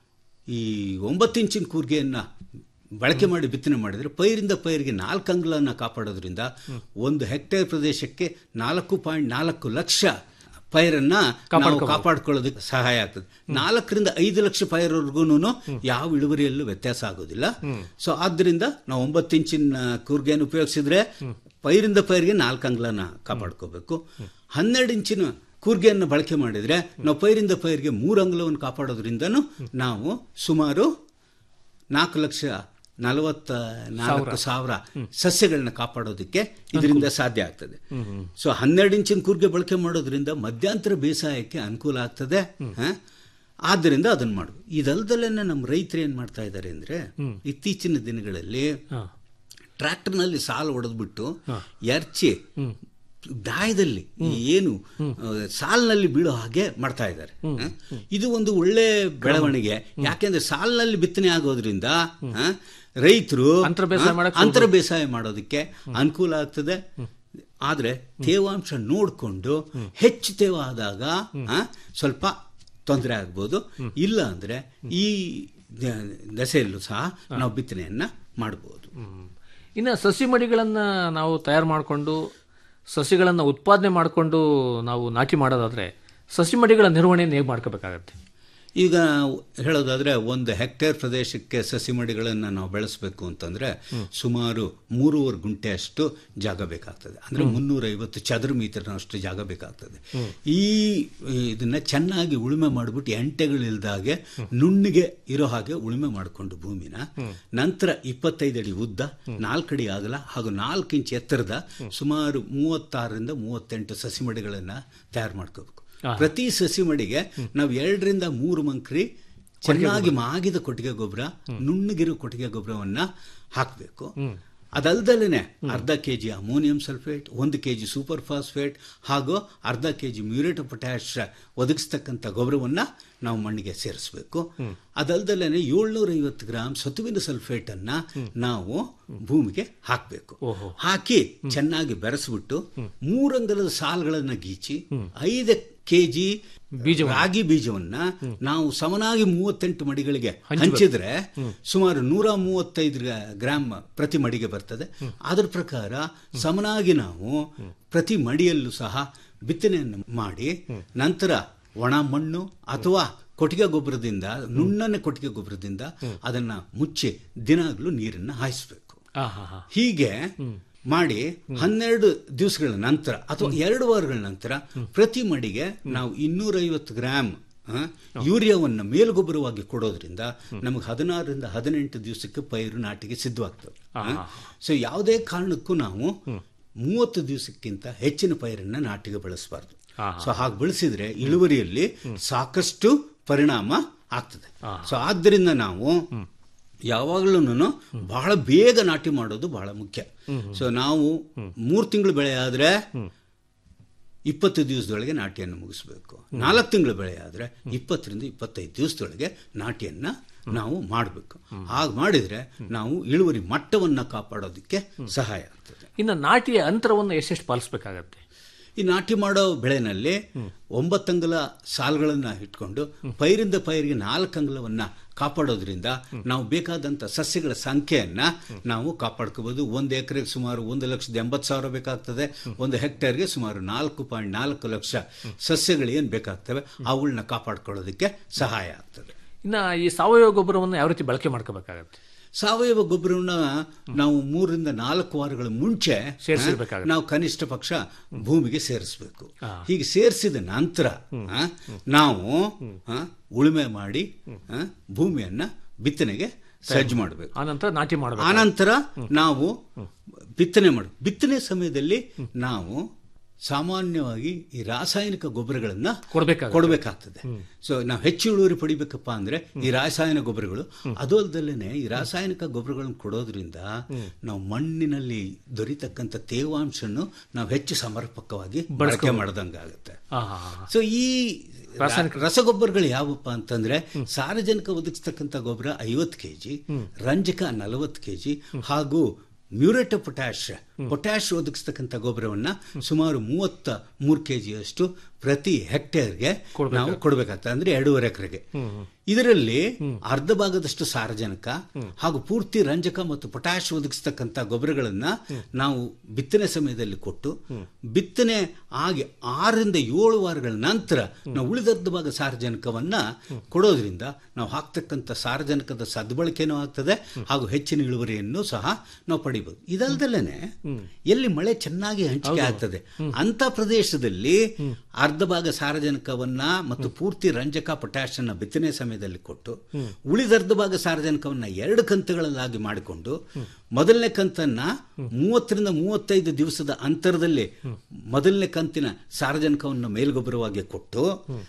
ಈ ಒಂಬತ್ತು ಇಂಚಿನ ಕೂರ್ಗೆಯನ್ನ ಬಳಕೆ ಮಾಡಿ ಬಿತ್ತನೆ ಮಾಡಿದ್ರೆ ಪೈರಿಂದ ಪೈರಿಗೆ ನಾಲ್ಕು ಅಂಗ್ಲನ್ನ ಕಾಪಾಡೋದ್ರಿಂದ ಒಂದು ಹೆಕ್ಟೇರ್ ಪ್ರದೇಶಕ್ಕೆ ನಾಲ್ಕು ಪಾಯಿಂಟ್ ನಾಲ್ಕು ಲಕ್ಷ ಪೈರನ್ನ ನಾವು ಕಾಪಾಡ್ಕೊಳ್ಳೋದಕ್ಕೆ ಸಹಾಯ ಆಗ್ತದೆ ನಾಲ್ಕರಿಂದ ಐದು ಲಕ್ಷ ಪೈರ್ವರೆಗೂ ಯಾವ ಇಳುವರಿಯಲ್ಲೂ ವ್ಯತ್ಯಾಸ ಆಗೋದಿಲ್ಲ ಸೊ ಆದ್ದರಿಂದ ನಾವು ಒಂಬತ್ತು ಇಂಚಿನ ಕೂರ್ಗೆಯನ್ನು ಉಪಯೋಗಿಸಿದ್ರೆ ಪೈರಿಂದ ಪೈರಿಗೆ ನಾಲ್ಕು ಅಂಗ್ಲನ ಕಾಪಾಡ್ಕೋಬೇಕು ಹನ್ನೆರಡು ಇಂಚಿನ ಕೂರ್ಗೆಯನ್ನು ಬಳಕೆ ಮಾಡಿದ್ರೆ ನಾವು ಪೈರಿಂದ ಪೈರಿಗೆ ಮೂರು ಅಂಗ್ಲವನ್ನು ಕಾಪಾಡೋದ್ರಿಂದನೂ ನಾವು ಸುಮಾರು ನಾಲ್ಕು ಲಕ್ಷ ನಲವತ್ತ ನಾಲ್ಕು ಸಾವಿರ ಸಸ್ಯಗಳನ್ನ ಕಾಪಾಡೋದಕ್ಕೆ ಇದರಿಂದ ಸಾಧ್ಯ ಆಗ್ತದೆ ಸೊ ಹನ್ನೆರಡು ಇಂಚಿನ ಕೂರ್ಗೆ ಬಳಕೆ ಮಾಡೋದ್ರಿಂದ ಮಧ್ಯಂತರ ಬೇಸಾಯಕ್ಕೆ ಅನುಕೂಲ ಆಗ್ತದೆ ಹ? ಆದ್ದರಿಂದ ಅದನ್ನ ಮಾಡುದು ಇದಲ್ದಲ್ಲೇ ನಮ್ಮ ರೈತರು ಏನ್ ಮಾಡ್ತಾ ಇದ್ದಾರೆ ಅಂದ್ರೆ ಇತ್ತೀಚಿನ ದಿನಗಳಲ್ಲಿ ಟ್ರ್ಯಾಕ್ಟರ್ನಲ್ಲಿ ಸಾಲು ಹೊಡೆದ್ಬಿಟ್ಟು ಎರ್ಚಿ ದಾಯದಲ್ಲಿ ಈ ಏನು ಆ, ಸಾಲಿನಲ್ಲಿ ಬೀಳೋ ಹಾಗೆ ಮಾಡ್ತಾ ಇದ್ದಾರೆ ಹ? ಇದು ಒಂದು ಒಳ್ಳೆ ಬೆಳವಣಿಗೆ ಯಾಕೆಂದ್ರೆ ಸಾಲಿನಲ್ಲಿ ಬಿತ್ತನೆ ಆಗೋದ್ರಿಂದ ಹ, ರೈತರು ಅಂತರ ಬೇಸಾಯ ಹ, ಮಾಡಕ್ ಅಂತರ ಬೇಸಾಯ ಮಾಡೋದಕ್ಕೆ ಅನುಕೂಲ ಆಗ್ತದೆ ಆದ್ರೆ ತೇವಾಂಶ ನೋಡಿಕೊಂಡು ಹೆಚ್ಚು ತೇವ ಆದಾಗ ಹ, ಸ್ವಲ್ಪ ತೊಂದರೆ ಆಗ್ಬೋದು ಇಲ್ಲ ಅಂದ್ರೆ ಈ ದ- ದಶೆಯಲ್ಲೂ ಸಹ ನಾವು ಬಿತ್ತನೆಯನ್ನ ಮಾಡಬಹುದು ಇನ್ನು ಸಸಿ ಮಡಿಗಳನ್ನು ನಾವು ತಯಾರು ಮಾಡಿಕೊಂಡು ಸಸಿಗಳನ್ನು ಉತ್ಪಾದನೆ ಮಾಡಿಕೊಂಡು ನಾವು ನಾಟಿ ಮಾಡೋದಾದ್ರೆ ಸಸಿ ಮಡಿಗಳ ನಿರ್ವಹಣೆಯನ್ನು ಹೇಗೆ ಮಾಡ್ಕೋಬೇಕಾಗತ್ತೆ ಈಗ ಹೇಳೋದಾದ್ರೆ ಒಂದು ಹೆಕ್ಟೇರ್ ಪ್ರದೇಶಕ್ಕೆ ಸಸಿ ಮಡಿಗಳನ್ನು ನಾವು ಬೆಳೆಸಬೇಕು ಅಂತಂದ್ರೆ ಸುಮಾರು ಮೂರುವರೆ ಗುಂಟೆ ಅಷ್ಟು ಜಾಗ ಬೇಕಾಗ್ತದೆ ಅಂದ್ರೆ ಮುನ್ನೂರೈವತ್ತು ಚದುರ ಮೀಟರ್ನಷ್ಟು ಜಾಗ ಬೇಕಾಗ್ತದೆ ಈ ಇದನ್ನ ಚೆನ್ನಾಗಿ ಉಳುಮೆ ಮಾಡಿಬಿಟ್ಟು ಎಂಟೆಗಳಿಲ್ದಾಗೆ ನುಣ್ಣಿಗೆ ಇರೋ ಹಾಗೆ ಉಳುಮೆ ಮಾಡಿಕೊಂಡು ಭೂಮಿನ ನಂತರ ಇಪ್ಪತ್ತೈದು ಅಡಿ ಉದ್ದ ನಾಲ್ಕು ಅಡಿ ಅಗಲ ಹಾಗೂ ನಾಲ್ಕು ಇಂಚ್ ಎತ್ತರದ ಸುಮಾರು ಮೂವತ್ತಾರರಿಂದ ಮೂವತ್ತೆಂಟು ಸಸಿ ಮಡಿಗಳನ್ನ ತಯಾರು ಮಾಡ್ಕೋಬೇಕು ಪ್ರತಿ ಸಸಿ ಮಡಿಗೆ ನಾವು ಎರಡರಿಂದ ಮೂರು ಮಂಕ್ರಿ ಚೆನ್ನಾಗಿ ಮಾಗಿದ ಕೊಟ್ಟಿಗೆ ಗೊಬ್ಬರ ನುಣ್ಣಗಿರೋ ಕೊಟ್ಟಿಗೆ ಗೊಬ್ಬರವನ್ನ ಹಾಕಬೇಕು ಅದಲ್ದಲೇ ಅರ್ಧ ಕೆ ಜಿ ಅಮೋನಿಯಂ ಸಲ್ಫೇಟ್ ಒಂದು ಕೆ ಜಿ ಸೂಪರ್ ಫಾಸ್ಫೇಟ್ ಹಾಗೂ ಅರ್ಧ ಕೆ ಜಿ ಮ್ಯೂರೇಟ್ ಪೊಟ್ಯಾಶ್ ಒದಗಿಸ್ತಕ್ಕಂಥ ಗೊಬ್ಬರವನ್ನ ನಾವು ಮಣ್ಣಿಗೆ ಸೇರಿಸಬೇಕು ಅದಲ್ದಲೇ ಏಳ್ನೂರ ಐವತ್ತು ಗ್ರಾಮ್ ಸತುವಿನ ಸಲ್ಫೇಟ್ ಅನ್ನ ನಾವು ಭೂಮಿಗೆ ಹಾಕಬೇಕು ಹಾಕಿ ಚೆನ್ನಾಗಿ ಬೆರೆಸ್ಬಿಟ್ಟು ಮೂರಂಗಲದ ಸಾಲುಗಳನ್ನ ಗೀಚಿ ಐದು ಕೆಜಿ ಬೀಜ ರಾಗಿ ಬೀಜವನ್ನ ನಾವು ಸಮನಾಗಿ ಮೂವತ್ತೆಂಟು ಮಡಿಗಳಿಗೆ ಹಂಚಿದ್ರೆ ಸುಮಾರು ನೂರ ಮೂವತ್ತೈದು ಗ್ರಾಮ್ ಪ್ರತಿ ಮಡಿಗೆ ಬರ್ತದೆ ಅದರ ಪ್ರಕಾರ ಸಮನಾಗಿ ನಾವು ಪ್ರತಿ ಮಡಿಯಲ್ಲೂ ಸಹ ಬಿತ್ತನೆಯನ್ನು ಮಾಡಿ ನಂತರ ಒಣ ಮಣ್ಣು ಅಥವಾ ಕೊಟ್ಟಿಗೆ ಗೊಬ್ಬರದಿಂದ ನುಣ್ಣನೆ ಕೊಟ್ಟಿಗೆ ಗೊಬ್ಬರದಿಂದ ಅದನ್ನ ಮುಚ್ಚಿ ದಿನಾಗ್ಲೂ ನೀರನ್ನ ಹಾಯಿಸ್ಬೇಕು ಹಾ ಹಾ ಹಾ ಹೀಗೆ ಮಾಡಿ ಹನ್ನೆರಡು ದಿವಸಗಳ ನಂತರ ಅಥವಾ ಎರಡು ವಾರಗಳ ನಂತರ ಪ್ರತಿ ಮಡಿಗೆ ನಾವು ಇನ್ನೂರೈವತ್ತು ಗ್ರಾಮ್ ಆ, ಯೂರಿಯಾವನ್ನು ಮೇಲ್ಗೊಬ್ಬರವಾಗಿ ಕೊಡೋದ್ರಿಂದ ನಮಗೆ ಹದಿನಾರರಿಂದ ಹದಿನೆಂಟು ದಿವಸಕ್ಕೆ ಪೈರು ನಾಟಿಗೆ ಸಿದ್ಧವಾಗ್ತದೆ ಸೊ ಯಾವುದೇ ಕಾರಣಕ್ಕೂ ನಾವು ಮೂವತ್ತು ದಿವಸಕ್ಕಿಂತ ಹೆಚ್ಚಿನ ಪೈರನ್ನ ನಾಟಿಗೆ ಬೆಳೆಸಬಾರ್ದು ಸೊ ಹಾಗೆ ಬೆಳೆಸಿದ್ರೆ ಇಳುವರಿಯಲ್ಲಿ ಸಾಕಷ್ಟು ಪರಿಣಾಮ ಆಗ್ತದೆ ಸೊ ಆದ್ದರಿಂದ ನಾವು ಯಾವಾಗಲೂ ಬಹಳ ಬೇಗ ನಾಟಿ ಮಾಡೋದು ಬಹಳ ಮುಖ್ಯ ಸೊ ನಾವು ಮೂರು ತಿಂಗಳು ಬೆಳೆ ಆದ್ರೆ ಇಪ್ಪತ್ತು ದಿವಸದೊಳಗೆ ನಾಟಿಯನ್ನು ಮುಗಿಸ್ಬೇಕು ನಾಲ್ಕು ತಿಂಗಳು ಬೆಳೆ ಆದ್ರೆ ಇಪ್ಪತ್ತರಿಂದ ಇಪ್ಪತ್ತೈದು ದಿವಸದೊಳಗೆ ನಾಟಿಯನ್ನ ನಾವು ಮಾಡಬೇಕು ಹಾಗೆ ಮಾಡಿದ್ರೆ ನಾವು ಇಳುವರಿ ಮಟ್ಟವನ್ನ ಕಾಪಾಡೋದಕ್ಕೆ ಸಹಾಯ ಆಗ್ತದೆ ಇನ್ನು ನಾಟಿಯ ಅಂತರವನ್ನು ಎಷ್ಟೆಷ್ಟು ಪಾಲಿಸಬೇಕಾಗತ್ತೆ ಈ ನಾಟಿ ಮಾಡೋ ಬೆಳೆನಲ್ಲಿ ಒಂಬತ್ತಂಗಲ ಸಾಲುಗಳನ್ನ ಇಟ್ಕೊಂಡು ಪೈರಿಂದ ಪೈರಿಗೆ ನಾಲ್ಕು ಅಂಗಲವನ್ನ ಕಾಪಾಡೋದ್ರಿಂದ ನಾವು ಬೇಕಾದಂಥ ಸಸ್ಯಗಳ ಸಂಖ್ಯೆಯನ್ನ ನಾವು ಕಾಪಾಡ್ಕೋಬಹುದು ಒಂದು ಎಕರೆಗೆ ಸುಮಾರು ಒಂದು ಲಕ್ಷದ ಎಂಬತ್ತು ಸಾವಿರ ಬೇಕಾಗ್ತದೆ ಒಂದು ಹೆಕ್ಟೇರ್ಗೆ ಸುಮಾರು ನಾಲ್ಕು ಪಾಯಿಂಟ್ ನಾಲ್ಕು ಲಕ್ಷ ಸಸ್ಯಗಳು ಏನು ಬೇಕಾಗ್ತವೆ ಅವುಗಳನ್ನ ಕಾಪಾಡ್ಕೊಳ್ಳೋದಕ್ಕೆ ಸಹಾಯ ಆಗ್ತದೆ ಇನ್ನು ಈ ಸಾವಯವ ಗೊಬ್ಬರವನ್ನು ಯಾವ ರೀತಿ ಬಳಕೆ ಮಾಡ್ಕೋಬೇಕಾಗತ್ತೆ ಸಾವಯವ ಗೊಬ್ಬರವನ್ನ ನಾವು ಮೂರರಿಂದ ನಾಲ್ಕು ವಾರಗಳ ಮುಂಚೆ ಸೇರ್ಸಿರ್ಬೇಕಾಗತ್ತೆ. ನಾವು ಕನಿಷ್ಠ ಪಕ್ಷ ಭೂಮಿಗೆ ಸೇರಿಸಬೇಕು ಹೀಗೆ ಸೇರಿಸಿದ ನಂತರ ಆ, ನಾವು ಆ, ಉಳುಮೆ ಮಾಡಿ ಆ, ಭೂಮಿಯನ್ನ ಬಿತ್ತನೆಗೆ ಸಜ್ಜು ಮಾಡಬೇಕು ಆನಂತರ ನಾಟಿ ಮಾಡಬೇಕು ಆನಂತರ ನಾವು ಬಿತ್ತನೆ ಮಾಡ ಬಿತ್ತನೆ ಸಮಯದಲ್ಲಿ ನಾವು ಸಾಮಾನ್ಯವಾಗಿ ಈ ರಾಸಾಯನಿಕ ಗೊಬ್ಬರಗಳನ್ನ ಕೊಡ್ಬೇಕಾಗುತ್ತೆ. ಕೊಡಬೇಕಾಗ್ತದೆ ಸೊ ನಾವು ಹೆಚ್ಚು ಇಳುವರಿ ಪಡಿಬೇಕಪ್ಪ ಅಂದ್ರೆ ಈ ರಾಸಾಯನಿಕ ಗೊಬ್ಬರಗಳು ಅದು ಅಲ್ದಲ್ಲೇ ಈ ರಾಸಾಯನಿಕ ಗೊಬ್ಬರಗಳನ್ನು ಕೊಡೋದ್ರಿಂದ ನಾವು ಮಣ್ಣಿನಲ್ಲಿ ದೊರೀತಕ್ಕಂಥ ತೇವಾಂಶನ್ನು ನಾವು ಹೆಚ್ಚು ಸಮರ್ಪಕವಾಗಿ ಬಳಕೆ ಮಾಡ್ದಂಗಾಗುತ್ತೆ ಆ, ಆ, ಆ. ಸೊ ಈ ರಾ- ರಸಗೊಬ್ಬರಗಳು ಯಾವಪ್ಪ ಅಂತಂದ್ರೆ ಸಾರಜನಕ ಒದಗಿಸ್ತಕ್ಕಂಥ ಗೊಬ್ಬರ ಐವತ್ತು ಕೆಜಿ ರಂಜಕ ನಲವತ್ತು ಕೆಜಿ ಹಾಗೂ ಮ್ಯೂರೇಟ್ ಆಫ್ ಪೊಟ್ಯಾಶ್ ಪೊಟ್ಯಾಶ್ ಒದಗಿಸ್ತಕ್ಕಂಥ ಗೊಬ್ಬರವನ್ನ ಸುಮಾರು ಮೂವತ್ತ ಮೂರು ಕೆಜಿಯಷ್ಟು ಪ್ರತಿ ಹೆಕ್ಟೇರ್ಗೆ ನಾವು ಕೊಡಬೇಕಾಗ್ತದೆ ಅಂದ್ರೆ ಎರಡೂವರೆ ಎಕರೆಗೆ ಇದರಲ್ಲಿ ಅರ್ಧ ಭಾಗದಷ್ಟು ಸಾರಜನಕ ಹಾಗೂ ಪೂರ್ತಿ ರಂಜಕ ಮತ್ತು ಪೊಟ್ಯಾಶ್ ಒದಗಿಸ್ತಕ್ಕಂಥ ಗೊಬ್ಬರಗಳನ್ನ ನಾವು ಬಿತ್ತನೆ ಸಮಯದಲ್ಲಿ ಕೊಟ್ಟು ಬಿತ್ತನೆ ಆಗಿ ಆರರಿಂದ ಏಳು ವಾರಗಳ ನಂತರ ನಾವು ಉಳಿದರ್ಧ ಭಾಗ ಸಾರಜನಕವನ್ನ ಕೊಡೋದ್ರಿಂದ ನಾವು ಹಾಕ್ತಕ್ಕಂಥ ಸಾರಜನಕದ ಸದ್ಬಳಕೆನೂ ಆಗ್ತದೆ ಹಾಗೂ ಹೆಚ್ಚಿನ ಇಳುವರಿಯನ್ನು ಸಹ ನಾವು ಪಡಿಬಹುದು ಇದಲ್ದಲ್ಲೇ ಎಲ್ಲಿ ಮಳೆ ಚೆನ್ನಾಗಿ ಹಂಚಿಕೆ ಆಗ್ತದೆ ಅಂತ ಪ್ರದೇಶದಲ್ಲಿ ಅರ್ಧ ಭಾಗ ಸಾರಜನಕವನ್ನ ಮತ್ತು ಪೂರ್ತಿ ರಂಜಕ ಪೊಟ್ಯಾಶ್ ಅನ್ನ ಬಿತ್ತನೆ ಸಮಯದಲ್ಲಿ ಕೊಟ್ಟು ಉಳಿದರ್ಧ ಭಾಗ ಸಾರಜನಕವನ್ನ ಎರಡು ಕಂತುಗಳನ್ನಾಗಿ ಮಾಡಿಕೊಂಡು ಮೊದಲನೇ ಕಂತನ್ನ ಮೂವತ್ತರಿಂದ ಮೂವತ್ತೈದು ದಿವಸದ ಅಂತರದಲ್ಲಿ ಮೊದಲನೇ ಕಂತಿನ ಸಾರಜನಕವನ್ನು ಮೇಲ್ಗೊಬ್ಬರವಾಗಿ ಕೊಟ್ಟು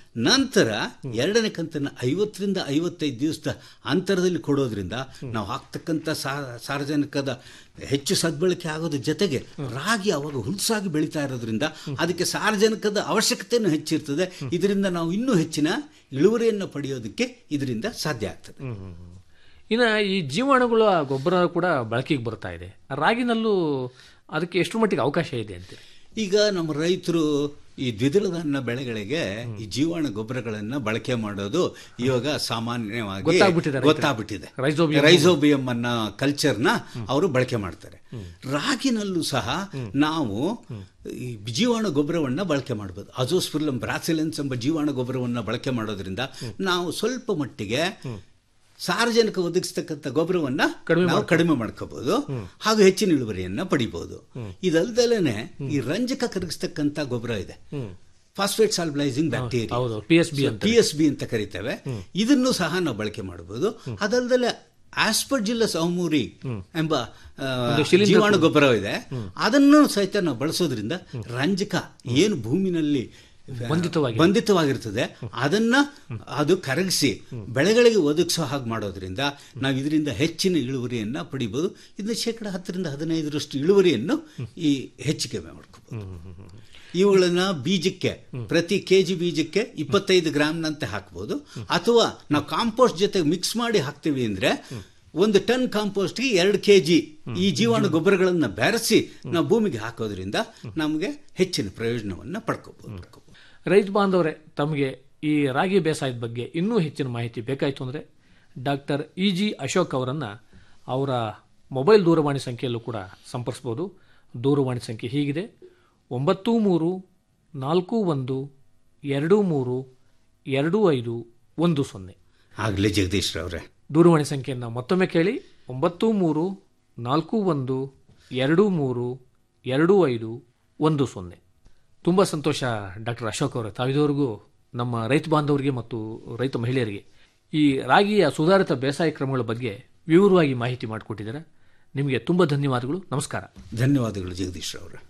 ನಂತರ ಎರಡನೇ ಕಂತನ್ನ ಐವತ್ತರಿಂದ ಐವತ್ತೈದು ದಿವಸದ ಅಂತರದಲ್ಲಿ ಕೊಡೋದ್ರಿಂದ ನಾವು ಹಾಕ್ತಕ್ಕಂಥ ಸಾ- ಸಾರಜನಕದ ಹೆಚ್ಚು ಸದ್ಬಳಕೆ ಆಗೋದ್ರ ಜೊತೆಗೆ ರಾಗಿ ಅವಾಗ ಹುಲ್ಸಾಗಿ ಬೆಳೀತಾ ಇರೋದ್ರಿಂದ ಅದಕ್ಕೆ ಸಾರಜನಕದ ಅವಶ್ಯಕತೆಯನ್ನು ಹೆಚ್ಚಿರ್ತದೆ ಇದರಿಂದ ನಾವು ಇನ್ನೂ ಹೆಚ್ಚಿನ ಇಳುವರಿಯನ್ನು ಪಡೆಯೋದಕ್ಕೆ ಇದರಿಂದ ಸಾಧ್ಯ ಆಗ್ತದೆ ಇನ್ನು ಈ ಜೀವಾಣುಗಳ ಗೊಬ್ಬರ ಕೂಡ ಬಳಕೆಗೆ ಬರ್ತಾ ಇದೆ ರಾಗಿನಲ್ಲೂ ಅದಕ್ಕೆ ಎಷ್ಟು ಮಟ್ಟಿಗೆ ಅವಕಾಶ ಇದೆ ಅಂತೀರಿ ಈಗ ನಮ್ಮ ರೈತರು ಈ ದ್ವಿದಳ ಧಾನ್ಯ ಬೆಳೆಗಳಿಗೆ ಈ ಜೀವಾಣು ಗೊಬ್ಬರಗಳನ್ನ ಬಳಕೆ ಮಾಡೋದು ಇವಾಗ ಸಾಮಾನ್ಯವಾಗಿ ಗೊತ್ತಾಗ್ಬಿಟ್ಟಿದೆ ರೈತರಿಗೆ. ಗೊತ್ತಾಗ್ಬಿಟ್ಟಿದೆ ರೈಸೋಬಿಯಂ. ರೈಸೋಬಿಯಂ ಅನ್ನೋ ಕಲ್ಚರ್ನ ಅವರು ಬಳಕೆ ಮಾಡ್ತಾರೆ ರಾಗಿನಲ್ಲೂ ಸಹ ನಾವು ಈ ಜೀವಾಣು ಗೊಬ್ಬರವನ್ನ ಬಳಕೆ ಮಾಡಬಹುದು ಅಜೋಸ್ಫಿರ್ಲಂ ಬ್ರಾಸಿಲೆನ್ಸ್ ಎಂಬ ಜೀವಾಣು ಗೊಬ್ಬರವನ್ನ ಬಳಕೆ ಮಾಡೋದ್ರಿಂದ ನಾವು ಸ್ವಲ್ಪ ಮಟ್ಟಿಗೆ ಸಾರ್ವಜನಿಕ ಒದಗಿಸ್ತಕ್ಕಂಥ ಗೊಬ್ಬರವನ್ನ ನಾವು ಕಡಿಮೆ ಮಾಡ್ಕೋಬಹುದು ಹಾಗೂ ಹೆಚ್ಚಿನ ಇಳುವರಿಯನ್ನ ಪಡಿಬಹುದು ಇದಲ್ದಲೇನೆ ಈ ರಂಜಕ ಕರಗಿಸ್ತಕ್ಕಂಥ ಗೊಬ್ಬರ ಇದೆ ಫಾಸ್ಫೇಟ್ ಸಾಲ್ಬಲೈಸಿಂಗ್ ಬ್ಯಾಕ್ಟೀರಿಯಾ ಹೌದು PSB ಅಂತ. ಪಿ ಎಸ್ ಬಿ ಅಂತ ಕರಿತೇವೆ ಇದನ್ನು ಸಹ ನಾವು ಬಳಕೆ ಮಾಡಬಹುದು ಅದಲ್ದಲೆ ಆಸ್ಪರ್ಜಿಲ್ಲಸ್ ಅವಮೂರಿ ಎಂಬ ಆ, ಜೀವಾಣು ಗೊಬ್ಬರ ಇದೆ ಅದನ್ನು ಸಹಿತ ನಾವು ಬಳಸೋದ್ರಿಂದ ರಂಜಕ ಏನು ಭೂಮಿನಲ್ಲಿ ಬಂಧಿತವಾಗಿ. ಬಂಧಿತವಾಗಿರ್ತದೆ ಅದನ್ನ ಅದು ಕರಗಿಸಿ ಬೆಳೆಗಳಿಗೆ ಒದಗಿಸೋ ಹಾಗೆ ಮಾಡೋದ್ರಿಂದ ನಾವು ಇದರಿಂದ ಹೆಚ್ಚಿನ ಇಳುವರಿಯನ್ನ ಪಡಿಬಹುದು ಇದನ್ನ ಶೇಕಡ ಹತ್ತರಿಂದ ಹದಿನೈದರಷ್ಟು ಇಳುವರಿಯನ್ನು ಈ ಹೆಚ್ಚಿಗೆ ಮಾಡ್ಕೋಬಹುದು ಇವುಗಳನ್ನ ಬೀಜಕ್ಕೆ ಪ್ರತಿ ಕೆಜಿ ಬೀಜಕ್ಕೆ ಇಪ್ಪತ್ತೈದು ಗ್ರಾಮ್ನಂತೆ ಹಾಕ್ಬೋದು ಅಥವಾ ನಾವು ಕಾಂಪೋಸ್ಟ್ ಜೊತೆ ಮಿಕ್ಸ್ ಮಾಡಿ ಹಾಕ್ತೀವಿ ಅಂದ್ರೆ ಒಂದು ಟನ್ ಕಾಂಪೋಸ್ಟ್ಗೆ ಎರಡು ಕೆಜಿ ಈ ಜೀವಾಣು ಗೊಬ್ಬರಗಳನ್ನ ಬೆರೆಸಿ ನಾವು ಭೂಮಿಗೆ ಹಾಕೋದ್ರಿಂದ ನಮಗೆ ಹೆಚ್ಚಿನ ಪ್ರಯೋಜನವನ್ನ ಪಡ್ಕೋಬಹುದು ರೈತ ಬಾಂಧವರೇ ತಮಗೆ ಈ ರಾಗಿ ಬೇಸಾಯದ ಬಗ್ಗೆ ಇನ್ನೂ ಹೆಚ್ಚಿನ ಮಾಹಿತಿ ಬೇಕಾಯಿತು ಅಂದರೆ ಡಾಕ್ಟರ್ ಇ ಜಿ ಅಶೋಕ್ ಅವರನ್ನು ಅವರ ಮೊಬೈಲ್ ದೂರವಾಣಿ ಸಂಖ್ಯೆಯಲ್ಲೂ ಕೂಡ ಸಂಪರ್ಸ್ಬೋದು ದೂರವಾಣಿ ಸಂಖ್ಯೆ ಹೀಗಿದೆ ಒಂಬತ್ತು ಮೂರು ನಾಲ್ಕು ಒಂದು ಎರಡು ಮೂರು ಎರಡು ಐದು ಒಂದು ಸೊನ್ನೆ ಆಗ್ಲಿ ಜಗದೀಶ್ ಅವರೇ ದೂರವಾಣಿ ಸಂಖ್ಯೆಯನ್ನು ಮತ್ತೊಮ್ಮೆ ಕೇಳಿ ಒಂಬತ್ತು ಮೂರು ನಾಲ್ಕು ಒಂದು ಎರಡು ಮೂರು ಎರಡು ಐದು ಒಂದು ಸೊನ್ನೆ ತುಂಬ ಸಂತೋಷ ಡಾಕ್ಟರ್ ಅಶೋಕ್ ಅವರೇ ತಾವಿದವರೆಗೂ ನಮ್ಮ ರೈತ ಬಾಂಧವರಿಗೆ ಮತ್ತು ರೈತ ಮಹಿಳೆಯರಿಗೆ ಈ ರಾಗಿಯ ಸುಧಾರಿತ ಬೇಸಾಯ ಕ್ರಮಗಳ ಬಗ್ಗೆ ವಿವರವಾಗಿ ಮಾಹಿತಿ ಮಾಡಿಕೊಟ್ಟಿದ್ದಾರೆ ನಿಮಗೆ ತುಂಬ ಧನ್ಯವಾದಗಳು ನಮಸ್ಕಾರ ಧನ್ಯವಾದಗಳು ಜಗದೀಶ್ ಅವರೇ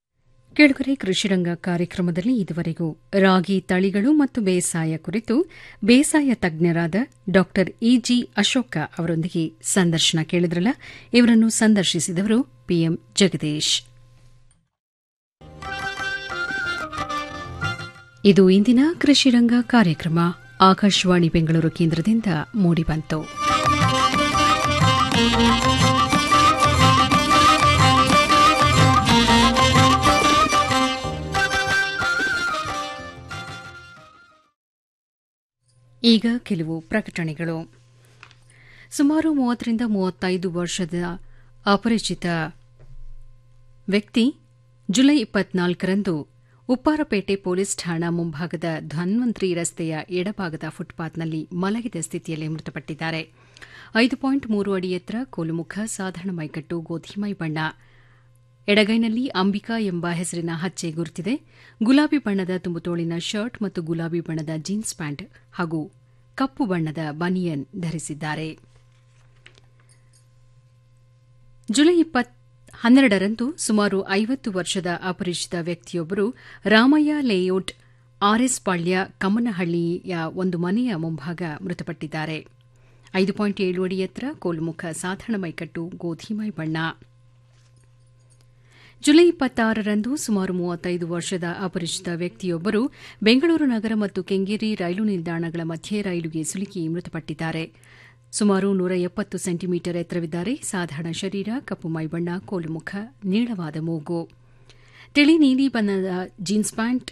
ಕೆಳಗರೆ ಕೃಷಿರಂಗ ಕಾರ್ಯಕ್ರಮದಲ್ಲಿ ಇದುವರೆಗೂ ರಾಗಿ ತಳಿಗಳು ಮತ್ತು ಬೇಸಾಯ ಕುರಿತು ಬೇಸಾಯ ತಜ್ಞರಾದ ಡಾ ಇಜಿ ಅಶೋಕ ಅವರೊಂದಿಗೆ ಸಂದರ್ಶನ ಕೇಳಿದ್ರಲ್ಲ ಇವರನ್ನು ಸಂದರ್ಶಿಸಿದವರು ಪಿಎಂ ಜಗದೀಶ್ ಇದು ಇಂದಿನ ಕೃಷಿರಂಗ ಕಾರ್ಯಕ್ರಮ ಆಕಾಶವಾಣಿ ಬೆಂಗಳೂರು ಕೇಂದ್ರದಿಂದ ಮೂಡಿಬಂತು ಈಗ ಕೆಲವು ಪ್ರಕಟಣೆಗಳು ಸುಮಾರು ಮೂವತ್ತರಿಂದ ಮೂವತ್ತೈದು ವರ್ಷದ ಅಪರಿಚಿತ ವ್ಯಕ್ತಿ ಜುಲೈ ಇಪ್ಪತ್ನಾಲ್ಕರಂದು ಉಪ್ಪಾರಪೇಟೆ ಪೊಲೀಸ್ ಠಾಣಾ ಮುಂಭಾಗದ ಧನ್ವಂತ್ರಿ ರಸ್ತೆಯ ಎಡಭಾಗದ ಫುಟ್ಪಾತ್ನಲ್ಲಿ ಮಲಗಿದ ಸ್ಥಿತಿಯಲ್ಲಿ ಮೃತಪಟ್ಟಿದ್ದಾರೆ ಐದು ಪಾಯಿಂಟ್ ಮೂರು ಅಡಿ ಎತ್ತರ ಕೋಲುಮುಖ ಸಾಧಾರಣ ಮೈಕಟ್ಟು ಗೋಧಿಮೈ ಬಣ್ಣ ಎಡಗೈನಲ್ಲಿ ಅಂಬಿಕಾ ಎಂಬ ಹೆಸರಿನ ಹಚ್ಚೆ ಗುರುತಿದೆ ಗುಲಾಬಿ ಬಣ್ಣದ ತುಂಬುತೋಳಿನ ಶರ್ಟ್ ಮತ್ತು ಗುಲಾಬಿ ಬಣ್ಣದ ಜೀನ್ಸ್ ಪ್ಯಾಂಟ್ ಹಾಗೂ ಕಪ್ಪು ಬಣ್ಣದ ಬನಿಯನ್ ಧರಿಸಿದ್ದಾರೆ ಜುಲೈ ಇಪ್ಪತ್ ಹನ್ನೆರಡರಂದು ಸುಮಾರು ಐವತ್ತು ವರ್ಷದ ಅಪರಿಚಿತ ವ್ಯಕ್ತಿಯೊಬ್ಬರು ರಾಮಯ್ಯ ಲೇಔಟ್ ಆರ್ಎಸ್ ಪಾಳ್ಯ ಕಮ್ಮನಹಳ್ಳಿಯ ಒಂದು ಮನೆಯ ಮುಂಭಾಗ ಮೃತಪಟ್ಟಿದ್ದಾರೆ ಐದು ಪಾಯಿಂಟ್ ಏಳು ಅಡಿ ಎತ್ತರ ಕೋಲ್ಮುಖ ಸಾಧಾರಣ ಮೈಕಟ್ಟು ಗೋಧಿಮೈ ಬಣ್ಣ ಜುಲೈ ಇಪ್ಪತ್ತಾರರಂದು ಸುಮಾರು ಮೂವತ್ತೈದು ವರ್ಷದ ಅಪರಿಚಿತ ವ್ಯಕ್ತಿಯೊಬ್ಬರು ಬೆಂಗಳೂರು ನಗರ ಮತ್ತು ಕೆಂಗೇರಿ ರೈಲು ನಿಲ್ದಾಣಗಳ ಮಧ್ಯೆ ರೈಲುಗೆ ಸಿಲುಕಿ ಮೃತಪಟ್ಟಿದ್ದಾರೆ ಸುಮಾರು ನೂರ ಎಪ್ಪತ್ತು ಸೆಂಟಿಮೀಟರ್ ಎತ್ತರವಿದ್ದಾರೆ ಸಾಧಾರಣ ಶರೀರ ಕಪ್ಪು ಮೈಬಣ್ಣ ಕೋಲುಮುಖ ನೀಳವಾದ ಮೂಗು ತಿಳಿ ನೀಲಿ ಬಣ್ಣದ ಜೀನ್ಸ್ ಪ್ಯಾಂಟ್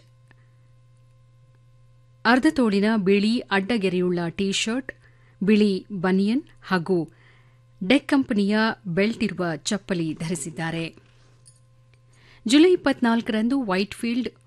ಅರ್ಧ ತೋಳಿನ ಬಿಳಿ ಅಡ್ಡಗೆರೆಯುಳ್ಳ ಟೀ ಶರ್ಟ್ ಬಿಳಿ ಬನಿಯನ್ ಹಾಗೂ ಡೆಕ್ ಕಂಪನಿಯ ಬೆಲ್ಟ್ ಇರುವ ಚಪ್ಪಲಿ ಧರಿಸಿದ್ದಾರೆ ಜುಲೈ ಇಪ್ಪತ್ನಾಲ್ಕರಂದು ವೈಟ್ಫೀಲ್ಡ್